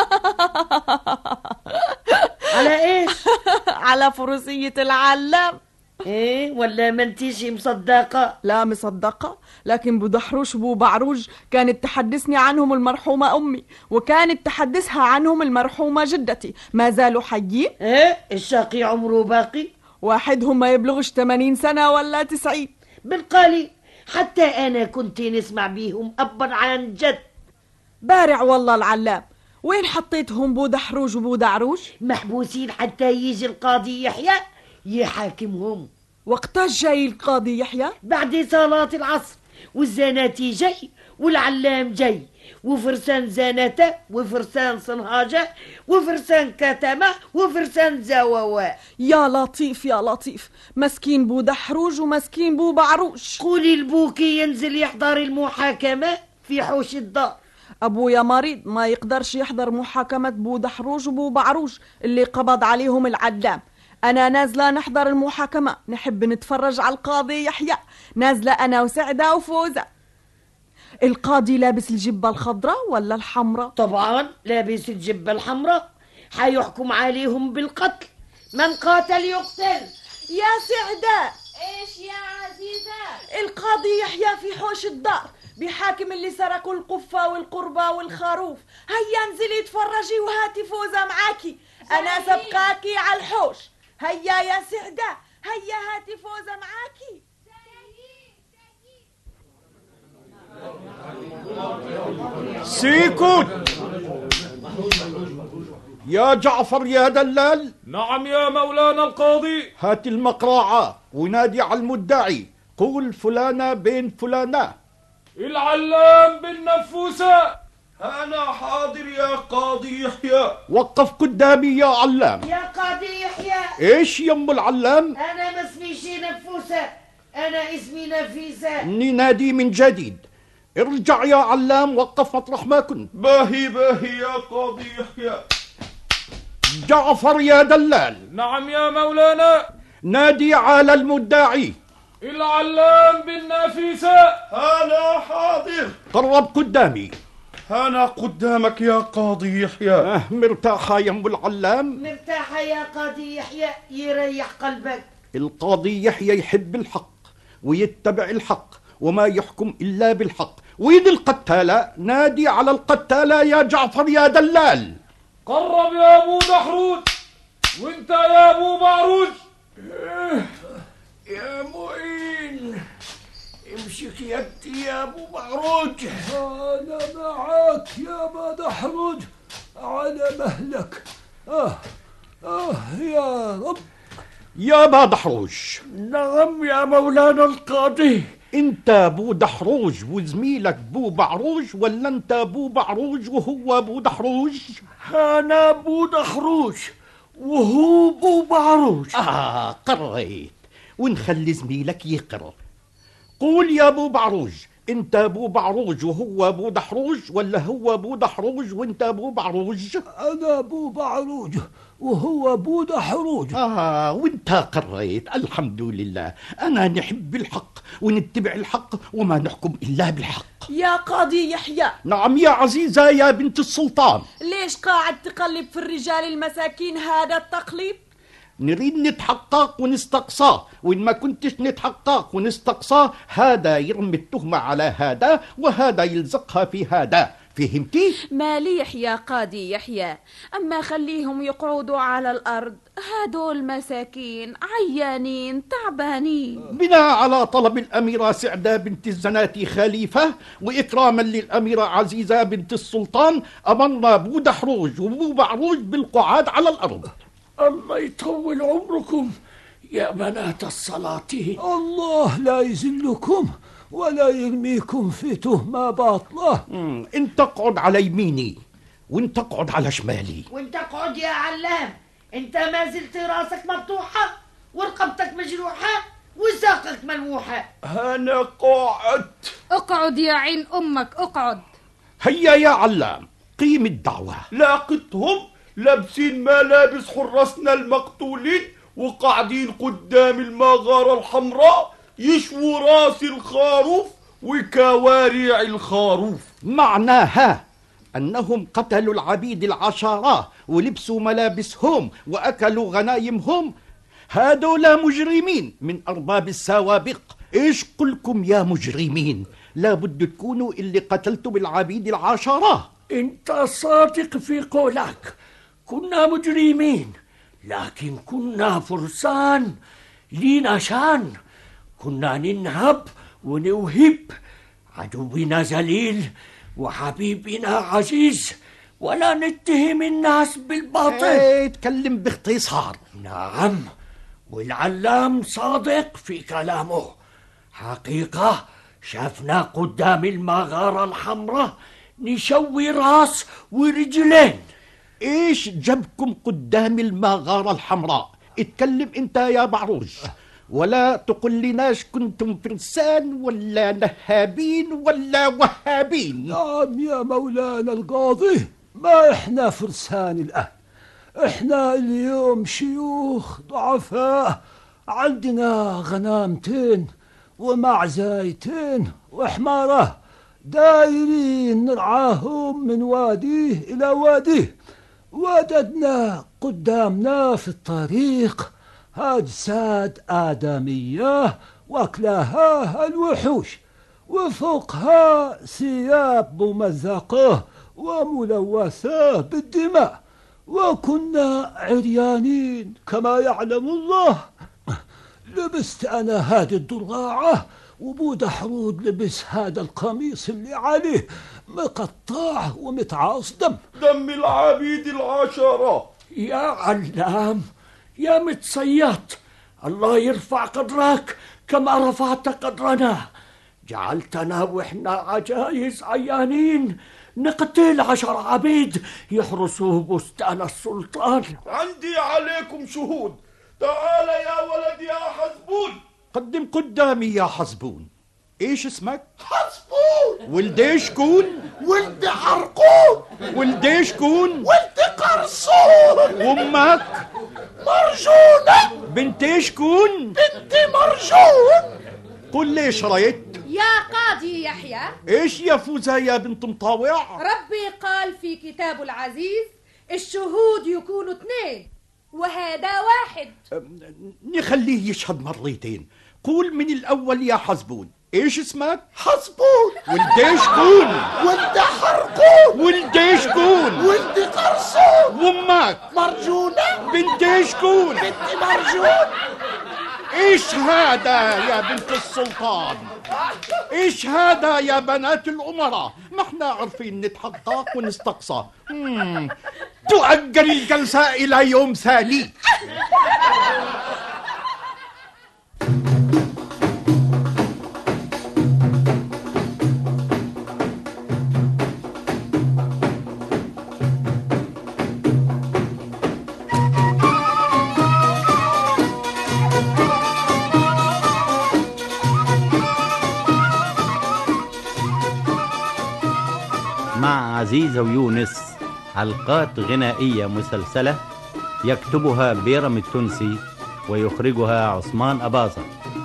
على ايش على فروسية العلام ايه ولا ما انتيش مصدقة لا مصدقة لكن بدحروش وبو بعروج كانت تحدثني عنهم المرحومة أمي وكانت تحدثها عنهم المرحومة جدتي ما زالوا حيين ايه الشقي عمره باقي واحدهم ما يبلغش 80 سنة ولا 90 بالقليل حتى أنا كنت نسمع بيهم أبا عن جد بارع والله العلام وين حطيتهم بو دحروج وبو دعروج محبوسين حتى يجي القاضي يحيى يحاكمهم وقتاش جاي القاضي يحيى بعد صلاة العصر والزناتي جاي والعلام جاي وفرسان زناتة وفرسان صنهاجة وفرسان كتمة وفرسان زواوا يا لطيف يا لطيف مسكين بو دحروج ومسكين بو بعروج قولي البوكي ينزل يحضر المحاكمة في حوش الدار أبويا مريض ما يقدرش يحضر محاكمة بو دحروج وبو بعروج اللي قبض عليهم العلام أنا نازلة نحضر المحاكمة نحب نتفرج على القاضي يحيى نازلة أنا وسعدة وفوزة القاضي لابس الجبة الخضراء ولا الحمراء؟ طبعا لابس الجبة الحمراء حيحكم عليهم بالقتل من قاتل يقتل يا سعدة ايش يا عزيزة القاضي يحيى في حوش الدار بيحاكم اللي سرقوا القفة والقربة والخروف هيا انزلي اتفرجي وهاتي فوزة معاكي أنا سبقاكي على الحوش هيا يا سعدة هيا هاتي فوزة معاكي سيكوت يا جعفر يا دلال نعم يا مولانا القاضي هات المقراعة ونادي على المدعي قول فلانة بين فلانة العلام بن نفوسة أنا حاضر يا قاضي يحيى وقف قدامي يا علام يا قاضي يحيى ايش يم العلام انا ما اسميش نفوسة انا اسمي نفيسة ننادي من جديد ارجع يا علام وقف مطرح ما كنت باهي باهي يا قاضي يحيى جعفر يا دلال نعم يا مولانا نادي على المدعي العلام بن نفيسة أنا حاضر قرب قدامي أنا قدامك يا قاضي يحيى أه مرتاحة يا ام العلام مرتاحة يا قاضي يحيى يريح قلبك القاضي يحيى يحب الحق ويتبع الحق وما يحكم إلا بالحق وين القتالة نادي على القتالة يا جعفر يا دلال قرب يا أبو دحروج وانت يا أبو معروج يا معين امسك يدي يا ابو معروج انا معاك يا مدحرج على مهلك اه اه يا رب يا با دحروج نعم يا مولانا القاضي انت بو دحروج وزميلك بو بعروج ولا انت بو بعروج وهو بو دحروج انا بو دحروج وهو بو بعروج اه قريت ونخلي زميلك يقرا قول يا ابو بعروج انت ابو بعروج وهو ابو دحروج ولا هو ابو دحروج وانت ابو بعروج انا ابو بعروج وهو ابو دحروج اه وانت قريت الحمد لله انا نحب الحق ونتبع الحق وما نحكم الا بالحق يا قاضي يحيى نعم يا عزيزه يا بنت السلطان ليش قاعد تقلب في الرجال المساكين هذا التقليب نريد نتحقق ونستقصاه وإن ما كنتش نتحقق ونستقصاه هذا يرمي التهمة على هذا وهذا يلزقها في هذا فهمتي؟ ماليح يا قاضي يحيى أما خليهم يقعدوا على الأرض هادول مساكين عيانين تعبانين بناء على طلب الأميرة سعدة بنت الزناتي خليفة وإكراما للأميرة عزيزة بنت السلطان أمرنا بو دحروج وبو بعروج بالقعاد على الأرض الله يطول عمركم يا بنات السلاطين الله لا يذلكم ولا يرميكم في تهمة باطلة مم. انت اقعد على يميني وانت اقعد على شمالي وانت اقعد يا علام انت ما زلت راسك مفتوحة ورقبتك مجروحة وساقك ملوحة أنا قعدت اقعد يا عين أمك اقعد هيا يا علام قيم الدعوة لاقتهم لابسين ملابس حرسنا المقتولين وقاعدين قدام المغارة الحمراء يشووا راس الخروف وكوارع الخروف معناها أنهم قتلوا العبيد العشرة ولبسوا ملابسهم وأكلوا غنايمهم هذولا مجرمين من أرباب السوابق إيش قلكم يا مجرمين لابد تكونوا اللي قتلتم العبيد العشرة انت صادق في قولك كنا مجرمين لكن كنا فرسان لينا شان كنا ننهب ونوهب عدونا ذليل وحبيبنا عزيز ولا نتهم الناس بالباطل ايه تكلم باختصار نعم والعلام صادق في كلامه حقيقة شافنا قدام المغارة الحمراء نشوي راس ورجلين ايش جابكم قدام المغارة الحمراء اتكلم انت يا بعروج ولا تقول لناش كنتم فرسان ولا نهابين ولا وهابين نعم يا مولانا القاضي ما احنا فرسان الآن احنا اليوم شيوخ ضعفاء عندنا غنامتين ومعزايتين وحمارة دايرين نرعاهم من واديه إلى واديه وددنا قدامنا في الطريق أجساد آدمية وأكلها الوحوش وفوقها ثياب ممزقة وملوثة بالدماء وكنا عريانين كما يعلم الله لبست أنا هذه الدراعة وبو دحرود لبس هذا القميص اللي عليه مقطع ومتعاص دم دم العبيد العشرة يا علام يا متصيط الله يرفع قدرك كما رفعت قدرنا جعلتنا وإحنا عجايز عيانين نقتل عشر عبيد يحرسوا بستان السلطان عندي عليكم شهود تعال يا ولد يا حزبون قدم قدامي يا حزبون ايش اسمك؟ حزبون ولدي شكون؟ ولد عرقون ولدي شكون؟ ولد قرصون وامك؟ مرجونة بنتي شكون؟ بنتي مرجون قل لي شريت يا قاضي يحيى ايش يا فوزة يا بنت مطاوع؟ ربي قال في كتابه العزيز الشهود يكونوا اثنين وهذا واحد نخليه يشهد مرتين قول من الأول يا حزبون ايش اسمك؟ حزبون ولدي شكون؟ ولد حرقون ولدي شكون؟ ولد قرصون وامك؟ مرجونة بنتي شكون؟ بنتي مرجون ايش هذا يا بنت السلطان؟ ايش هذا يا بنات الامراء؟ ما احنا عارفين نتحقق ونستقصى مم. تؤجل الجلسة إلى يوم ثاني مع عزيزة ويونس حلقات غنائية مسلسلة يكتبها بيرم التونسي ويخرجها عثمان أباظة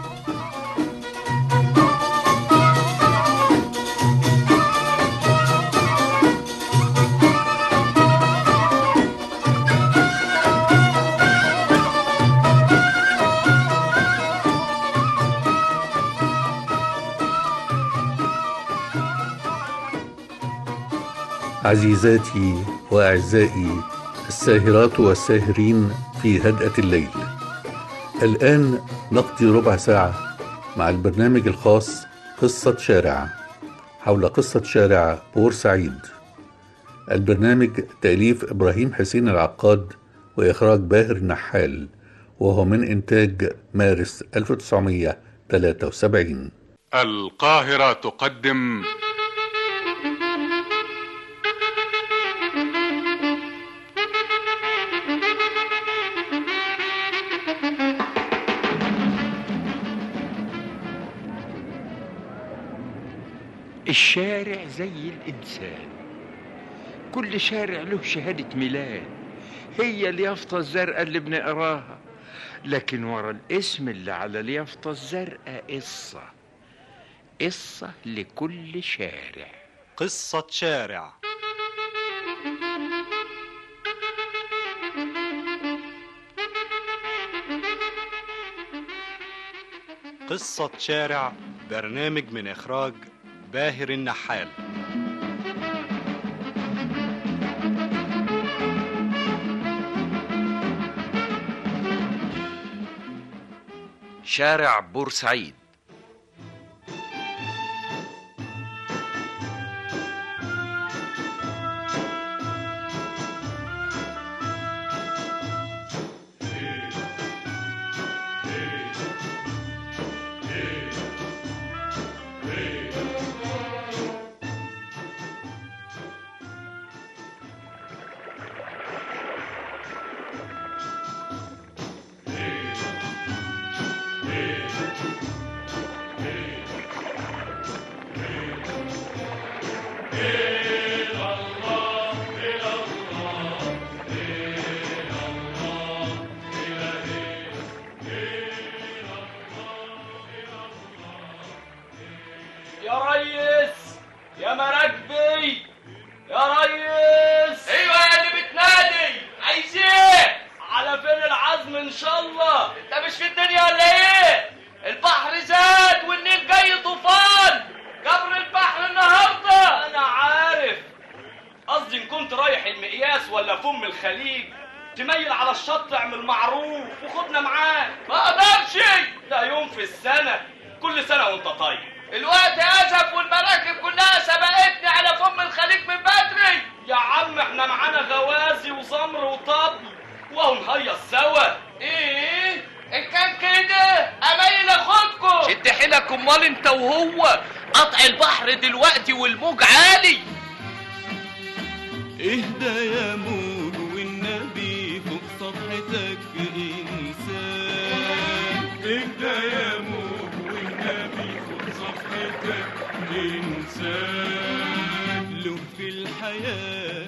عزيزاتي واعزائي الساهرات والساهرين في هدأة الليل. الآن نقضي ربع ساعة مع البرنامج الخاص قصة شارع حول قصة شارع بورسعيد. البرنامج تأليف إبراهيم حسين العقاد وإخراج باهر النحال وهو من إنتاج مارس 1973 القاهرة تقدم الشارع زي الإنسان كل شارع له شهادة ميلاد هي اليافطة الزرقاء اللي بنقراها لكن ورا الاسم اللي على اليافطة الزرقاء قصة قصة لكل شارع قصة شارع قصة شارع برنامج من إخراج باهر النحال شارع بورسعيد يا ريس يا مراكبي يا ريس ايوه يا اللي بتنادي عايز ايه على فين العزم ان شاء الله انت مش في الدنيا ولا ايه البحر زاد والنيل جاي طوفان جبر البحر النهارده انا عارف قصدي ان كنت رايح المقياس ولا فم الخليج تميل على الشط اعمل معروف وخدنا معاك ما اقدرش ده يوم في السنه كل سنه وانت طيب الوقت اسف والمراكب كلها سبقتني على فم الخليج من بدري يا عم احنا معانا غوازي وزمر وطبل وهو نهيص سوا ايه ان كان كده اميل اخدكم شد حيلك امال انت وهو قطع البحر دلوقتي والموج عالي اهدى يا موج والنبي فوق صفحتك انسان اهدى يا موج والنبي فوق صفحتك انسان له في الحياة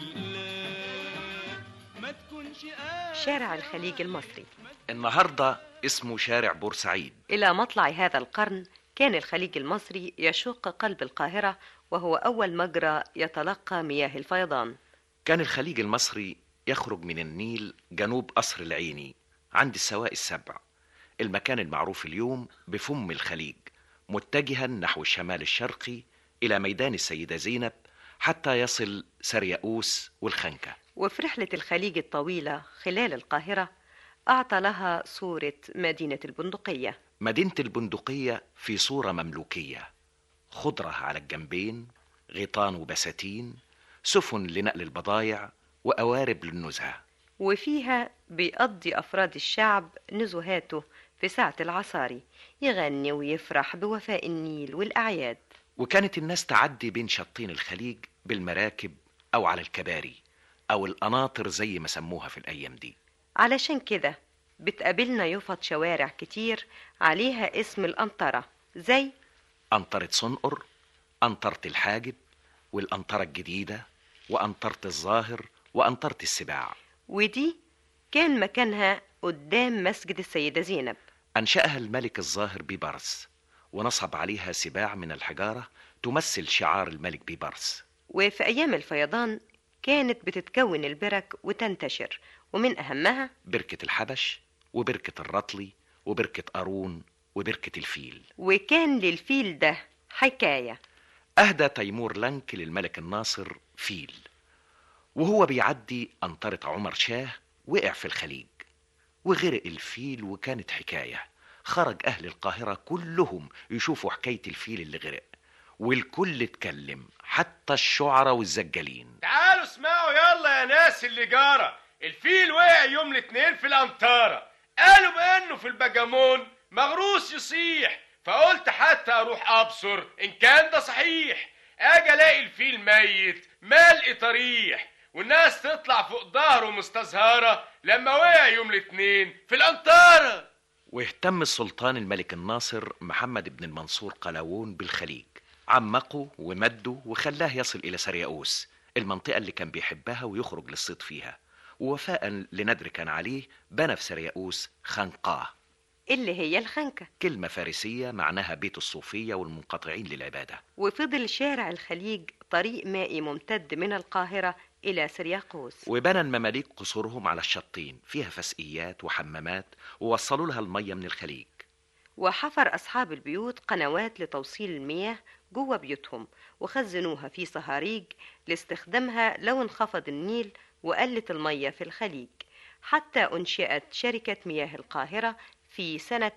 خلان ما تكونش شارع الخليج المصري النهاردة اسمه شارع بورسعيد إلى مطلع هذا القرن كان الخليج المصري يشق قلب القاهرة وهو أول مجرى يتلقى مياه الفيضان كان الخليج المصري يخرج من النيل جنوب قصر العيني عند السواء السبع المكان المعروف اليوم بفم الخليج متجها نحو الشمال الشرقي إلى ميدان السيدة زينب حتى يصل سرياؤوس والخنكة وفي رحلة الخليج الطويلة خلال القاهرة أعطى لها صورة مدينة البندقية مدينة البندقية في صورة مملوكية خضرة على الجنبين غيطان وبساتين سفن لنقل البضايع وقوارب للنزهة وفيها بيقضي أفراد الشعب نزهاته في ساعة العصاري يغني ويفرح بوفاء النيل والأعياد وكانت الناس تعدي بين شطين الخليج بالمراكب أو على الكباري أو القناطر زي ما سموها في الأيام دي علشان كده بتقابلنا يفط شوارع كتير عليها اسم الأنطرة زي أنطرة صنقر أنطرة الحاجب والأنطرة الجديدة وأنطرة الظاهر وأنطرة السباع ودي كان مكانها قدام مسجد السيدة زينب أنشأها الملك الظاهر بيبرس ونصب عليها سباع من الحجارة تمثل شعار الملك بيبرس وفي أيام الفيضان كانت بتتكون البرك وتنتشر ومن أهمها بركة الحبش وبركة الرطلي وبركة قارون وبركة الفيل وكان للفيل ده حكاية أهدى تيمور لنك للملك الناصر فيل وهو بيعدي أنطرة عمر شاه وقع في الخليج وغرق الفيل وكانت حكاية خرج أهل القاهرة كلهم يشوفوا حكاية الفيل اللي غرق والكل اتكلم حتى الشعراء والزجالين تعالوا اسمعوا يلا يا ناس اللي جارة الفيل وقع يوم الاثنين في الأنطارة قالوا بأنه في البجامون مغروس يصيح فقلت حتى أروح أبصر إن كان ده صحيح أجي ألاقي الفيل ميت ملقي طريح والناس تطلع فوق ظهره مستزهرة لما وقع يوم الاثنين في الأنطارة واهتم السلطان الملك الناصر محمد بن المنصور قلاوون بالخليج عمقه ومده وخلاه يصل إلى سرياؤوس المنطقة اللي كان بيحبها ويخرج للصيد فيها ووفاء لندر كان عليه بنى في سرياؤوس خنقاه اللي هي الخنكة كلمة فارسية معناها بيت الصوفية والمنقطعين للعبادة وفضل شارع الخليج طريق مائي ممتد من القاهرة إلى سرياقوس وبنى المماليك قصورهم على الشطين فيها فسقيات وحمامات ووصلوا لها المية من الخليج وحفر أصحاب البيوت قنوات لتوصيل المياه جوه بيوتهم وخزنوها في صهاريج لاستخدامها لو انخفض النيل وقلت المية في الخليج حتى أنشئت شركة مياه القاهرة في سنة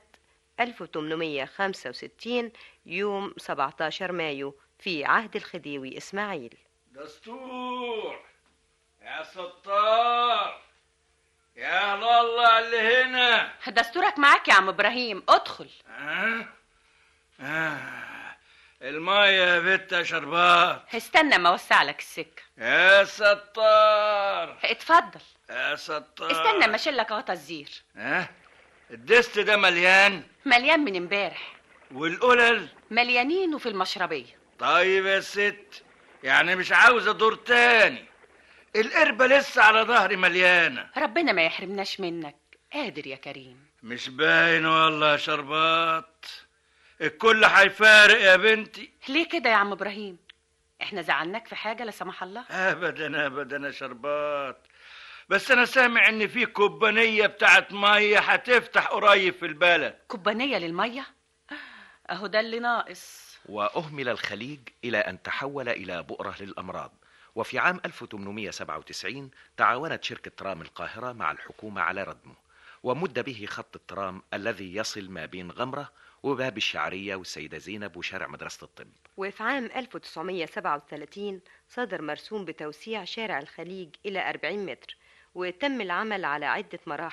1865 يوم 17 مايو في عهد الخديوي إسماعيل دستور يا ستار يا الله اللي هنا دستورك معاك يا عم ابراهيم ادخل آه؟ آه. المية يا بت يا شربات استنى ما اوسع لك السكه يا ستار اتفضل يا ستار استنى ما اشيلك غطا الزير ها الدست ده مليان مليان من امبارح والقلل مليانين وفي المشربيه طيب يا ست يعني مش عاوز ادور تاني القربة لسه على ظهري مليانة ربنا ما يحرمناش منك قادر يا كريم مش باين والله يا شربات الكل هيفارق يا بنتي ليه كده يا عم ابراهيم احنا زعلناك في حاجه لا سمح الله ابدا ابدا يا شربات بس انا سامع ان في كوبانيه بتاعت ميه هتفتح قريب في البلد كوبانيه للميه اهو ده اللي ناقص وأهمل الخليج إلى أن تحول إلى بؤرة للأمراض وفي عام 1897 تعاونت شركة ترام القاهرة مع الحكومة على ردمه ومد به خط الترام الذي يصل ما بين غمرة وباب الشعرية والسيدة زينب وشارع مدرسة الطب وفي عام 1937 صدر مرسوم بتوسيع شارع الخليج إلى 40 متر وتم العمل على عدة مراحل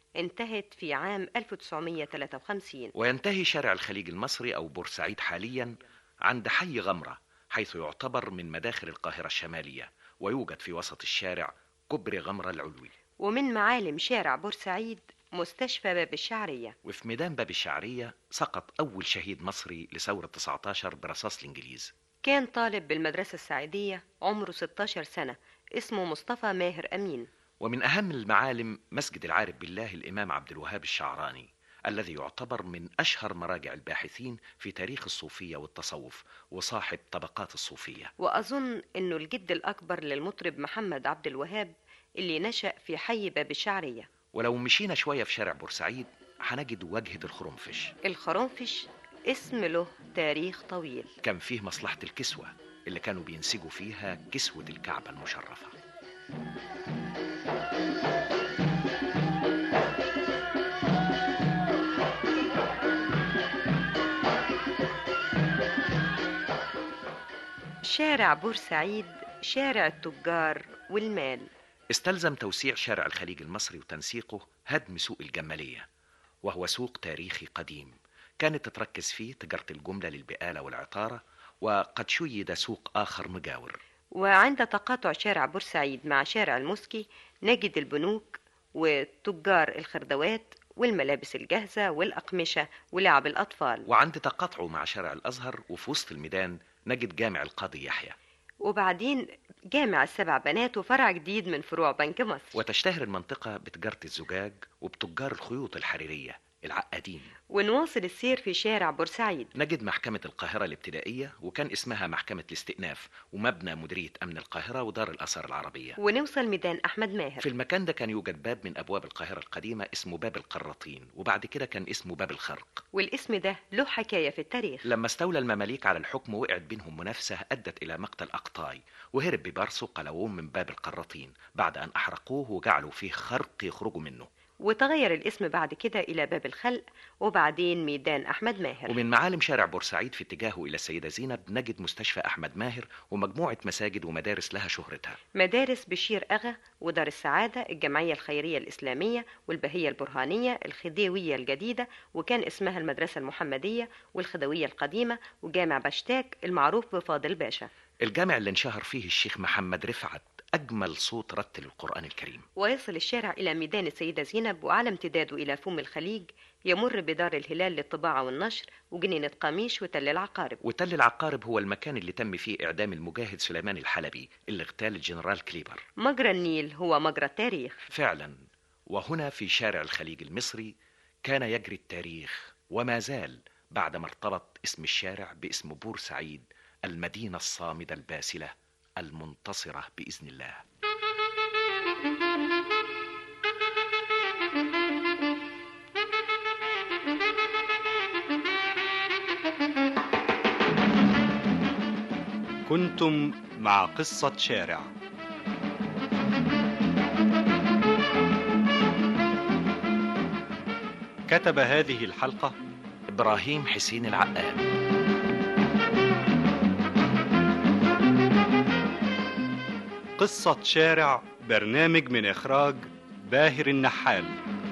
انتهت في عام 1953 وينتهي شارع الخليج المصري أو بورسعيد حاليا عند حي غمرة حيث يعتبر من مداخل القاهرة الشمالية ويوجد في وسط الشارع كوبري غمرة العلوي ومن معالم شارع بورسعيد مستشفى باب الشعرية وفي ميدان باب الشعرية سقط أول شهيد مصري لثورة 19 برصاص الإنجليز كان طالب بالمدرسة السعيدية عمره 16 سنة اسمه مصطفى ماهر أمين ومن أهم المعالم مسجد العارف بالله الإمام عبد الوهاب الشعراني الذي يعتبر من أشهر مراجع الباحثين في تاريخ الصوفية والتصوف وصاحب طبقات الصوفية وأظن أنه الجد الأكبر للمطرب محمد عبد الوهاب اللي نشأ في حي باب الشعرية ولو مشينا شوية في شارع بورسعيد هنجد واجهة الخرنفش الخرنفش اسم له تاريخ طويل كان فيه مصلحة الكسوة اللي كانوا بينسجوا فيها كسوة الكعبة المشرفة شارع بورسعيد شارع التجار والمال استلزم توسيع شارع الخليج المصري وتنسيقه هدم سوق الجمالية وهو سوق تاريخي قديم كانت تتركز فيه تجارة الجملة للبقالة والعطارة وقد شيد سوق آخر مجاور وعند تقاطع شارع بورسعيد مع شارع المسكي نجد البنوك وتجار الخردوات والملابس الجاهزة والأقمشة ولعب الأطفال وعند تقاطعه مع شارع الأزهر وفي وسط الميدان نجد جامع القاضي يحيى وبعدين جامع السبع بنات وفرع جديد من فروع بنك مصر وتشتهر المنطقة بتجارة الزجاج وبتجار الخيوط الحريرية العقادين ونواصل السير في شارع بورسعيد نجد محكمة القاهرة الابتدائية وكان اسمها محكمة الاستئناف ومبنى مديرية أمن القاهرة ودار الآثار العربية ونوصل ميدان أحمد ماهر في المكان ده كان يوجد باب من أبواب القاهرة القديمة اسمه باب القراطين وبعد كده كان اسمه باب الخرق والاسم ده له حكاية في التاريخ لما استولى المماليك على الحكم وقعت بينهم منافسة أدت إلى مقتل أقطاي وهرب ببارسه قلوون من باب القراطين بعد أن أحرقوه وجعلوا فيه خرق يخرجوا منه وتغير الاسم بعد كده إلى باب الخلق وبعدين ميدان أحمد ماهر ومن معالم شارع بورسعيد في اتجاهه إلى السيدة زينب نجد مستشفى أحمد ماهر ومجموعة مساجد ومدارس لها شهرتها مدارس بشير أغا ودار السعادة الجمعية الخيرية الإسلامية والبهية البرهانية الخديوية الجديدة وكان اسمها المدرسة المحمدية والخدوية القديمة وجامع بشتاك المعروف بفاضل باشا الجامع اللي انشهر فيه الشيخ محمد رفعت أجمل صوت رتل القرآن الكريم ويصل الشارع إلى ميدان السيدة زينب وعلى امتداده إلى فم الخليج يمر بدار الهلال للطباعة والنشر وجنينة قميش وتل العقارب وتل العقارب هو المكان اللي تم فيه إعدام المجاهد سليمان الحلبي اللي اغتال الجنرال كليبر مجرى النيل هو مجرى التاريخ فعلا وهنا في شارع الخليج المصري كان يجري التاريخ وما زال بعدما ارتبط اسم الشارع باسم بورسعيد المدينة الصامدة الباسلة المنتصرة بإذن الله كنتم مع قصة شارع كتب هذه الحلقة إبراهيم حسين العقاد قصة شارع برنامج من إخراج باهر النحال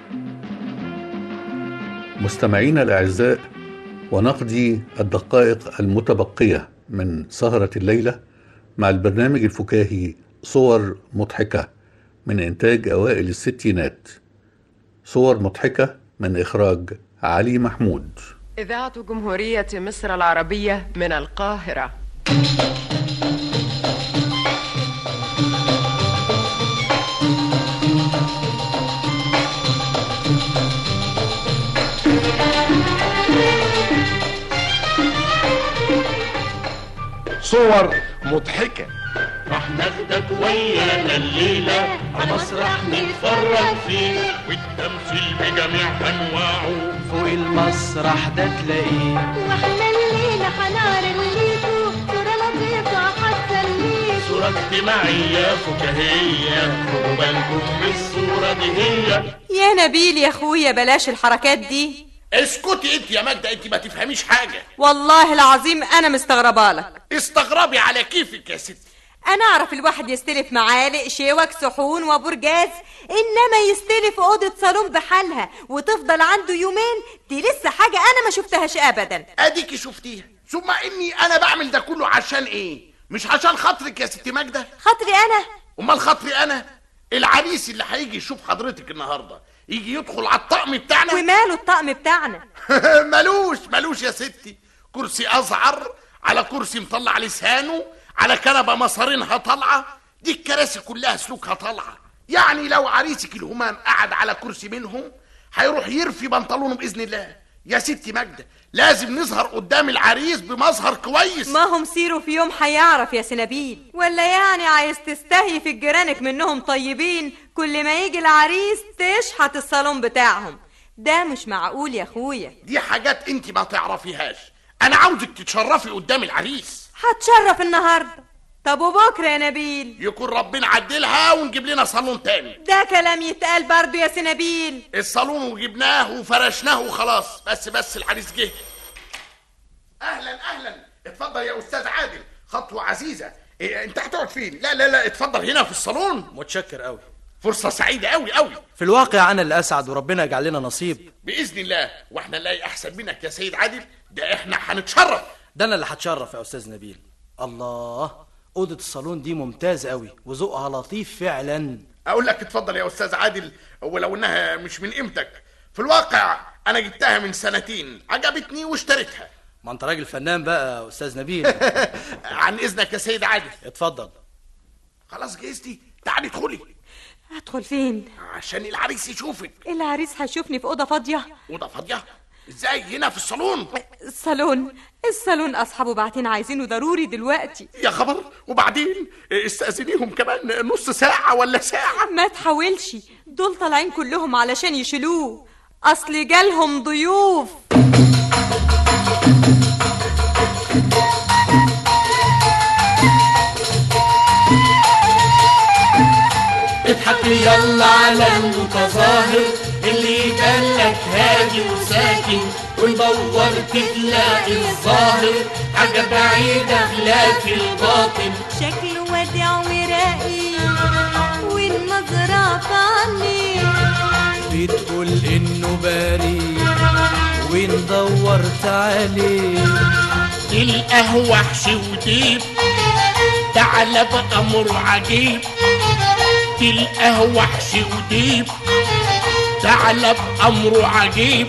مستمعينا الأعزاء ونقضي الدقائق المتبقية من سهرة الليلة مع البرنامج الفكاهي صور مضحكة من إنتاج أوائل الستينات صور مضحكة من إخراج علي محمود إذاعة جمهورية مصر العربية من القاهرة صور مضحكة راح ناخدك ويانا الليلة عمسرح نتفرج فيه والتمثيل بجميع أنواعه فوق المسرح ده تلاقيه واحنا الليلة هنعرض ليكوا صورة لطيفة هتسليكوا صورة اجتماعية فكاهية خدوا بالكم من الصورة دي هي يا نبيل يا اخويا بلاش الحركات دي اسكتي انت يا ماجدة انت ما تفهميش حاجة والله العظيم انا مستغربالك استغربي على كيفك يا ستي انا اعرف الواحد يستلف معالق شوك صحون وبرجاز انما يستلف اوضه صالون بحالها وتفضل عنده يومين دي لسه حاجه انا ما شفتهاش ابدا اديكي شفتيها ثم اني انا بعمل ده كله عشان ايه مش عشان خاطرك يا ست ماجده خاطري انا امال خاطري انا العريس اللي هيجي يشوف حضرتك النهارده يجي يدخل على الطقم بتاعنا وماله الطقم بتاعنا ملوش ملوش يا ستي كرسي ازعر على كرسي مطلع لسانه على كنبه مصارينها طالعه دي الكراسي كلها سلوكها طالعه يعني لو عريسك الهمام قعد على كرسي منهم هيروح يرفي بنطلونه باذن الله يا ستي ماجده لازم نظهر قدام العريس بمظهر كويس ما هم سيروا في يوم هيعرف يا سنابيل ولا يعني عايز تستهي في جيرانك منهم طيبين كل ما يجي العريس تشحت الصالون بتاعهم ده مش معقول يا اخويا دي حاجات انت ما تعرفيهاش انا عاوزك تتشرفي قدام العريس هتشرف النهارده طب وبكره يا نبيل يكون ربنا عدلها ونجيب لنا صالون تاني ده كلام يتقال برضو يا سنابيل الصالون وجبناه وفرشناه وخلاص بس بس العريس جه اهلا اهلا اتفضل يا استاذ عادل خطوه عزيزه إيه انت هتقعد فين لا لا لا اتفضل هنا في الصالون متشكر قوي فرصه سعيده قوي قوي في الواقع انا اللي اسعد وربنا يجعل لنا نصيب باذن الله واحنا نلاقي احسن منك يا سيد عادل ده احنا هنتشرف ده انا اللي هتشرف يا استاذ نبيل الله اوضه الصالون دي ممتازه قوي وذوقها لطيف فعلا اقول لك اتفضل يا استاذ عادل ولو انها مش من قيمتك في الواقع انا جبتها من سنتين عجبتني واشتريتها ما انت راجل فنان بقى يا استاذ نبيل عن اذنك يا سيد عادل اتفضل خلاص جهزتي تعالي ادخلي ادخل فين عشان العريس يشوفك العريس هيشوفني في اوضه فاضيه اوضه فاضيه ازاي هنا في الصالون الصالون الصالون اصحابه باعتين عايزينه ضروري دلوقتي يا خبر وبعدين استاذنيهم كمان نص ساعه ولا ساعه ما تحاولش دول طالعين كلهم علشان يشيلوه اصل جالهم ضيوف اضحك يلا على المتظاهر اللي جالك هادي وساكن وندور تلاقي الظاهر حاجة بعيدة خلاف الباطن شكله وديع وراقي والنظرة فاني بتقول انه بريء وين دورت عليه القهوة وحش وديب تعالى بأمر عجيب القهوة وحش وديب تعالى بأمر عجيب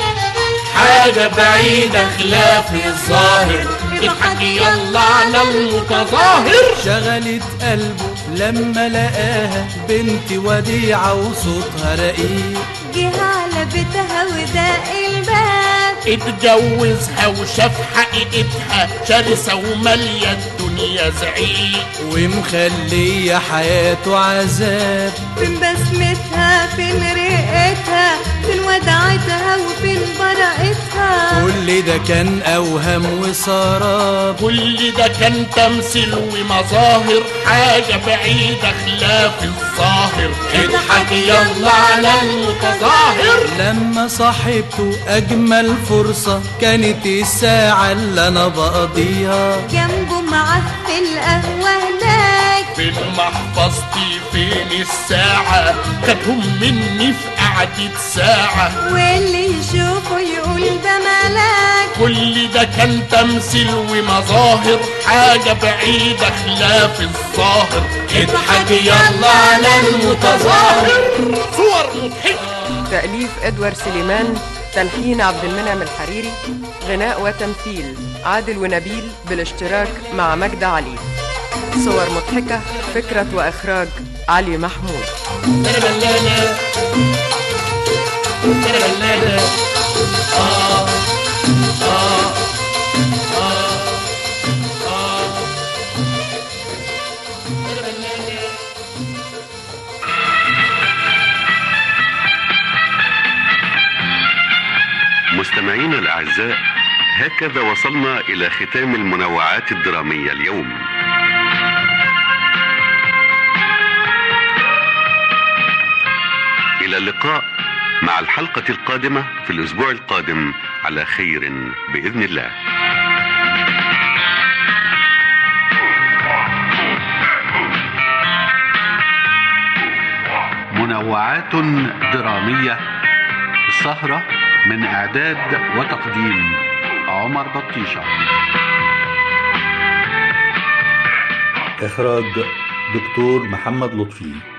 حاجة بعيدة خلاف الظاهر اضحك يلا على المتظاهر شغلت قلبه لما لقاها بنت وديعة وصوتها رقيق جه على بيتها وداق الباب اتجوزها وشاف حقيقتها شرسة ومالية الدنيا زعيق ومخلية حياته عذاب فين بسمتها فين رقتها فين ودعتها وفين براءتها كل ده كان أوهم وسراب كل ده كان تمثيل ومظاهر حاجة بعيدة خلاف الظاهر اضحك يلا على المتظاهر لما صاحبته أجمل فرصة كانت الساعة اللي أنا بقضيها جنبه معاه في القهوة هناك فين محفظتي فين الساعة خدهم مني في قعدة ساعة واللي يشوفه يقول ده ملاك كل ده كان تمثيل ومظاهر حاجة بعيدة خلاف الظاهر اضحك يلا على المتظاهر صور مضحكة تأليف إدوار سليمان تلحين عبد المنعم الحريري غناء وتمثيل عادل ونبيل بالاشتراك مع مجد علي صور مضحكة فكرة وإخراج علي محمود آه آه مستمعينا الأعزاء هكذا وصلنا إلى ختام المنوعات الدرامية اليوم إلى اللقاء مع الحلقة القادمة في الأسبوع القادم على خير بإذن الله منوعات درامية السهرة من إعداد وتقديم عمر بطيشة إخراج دكتور محمد لطفي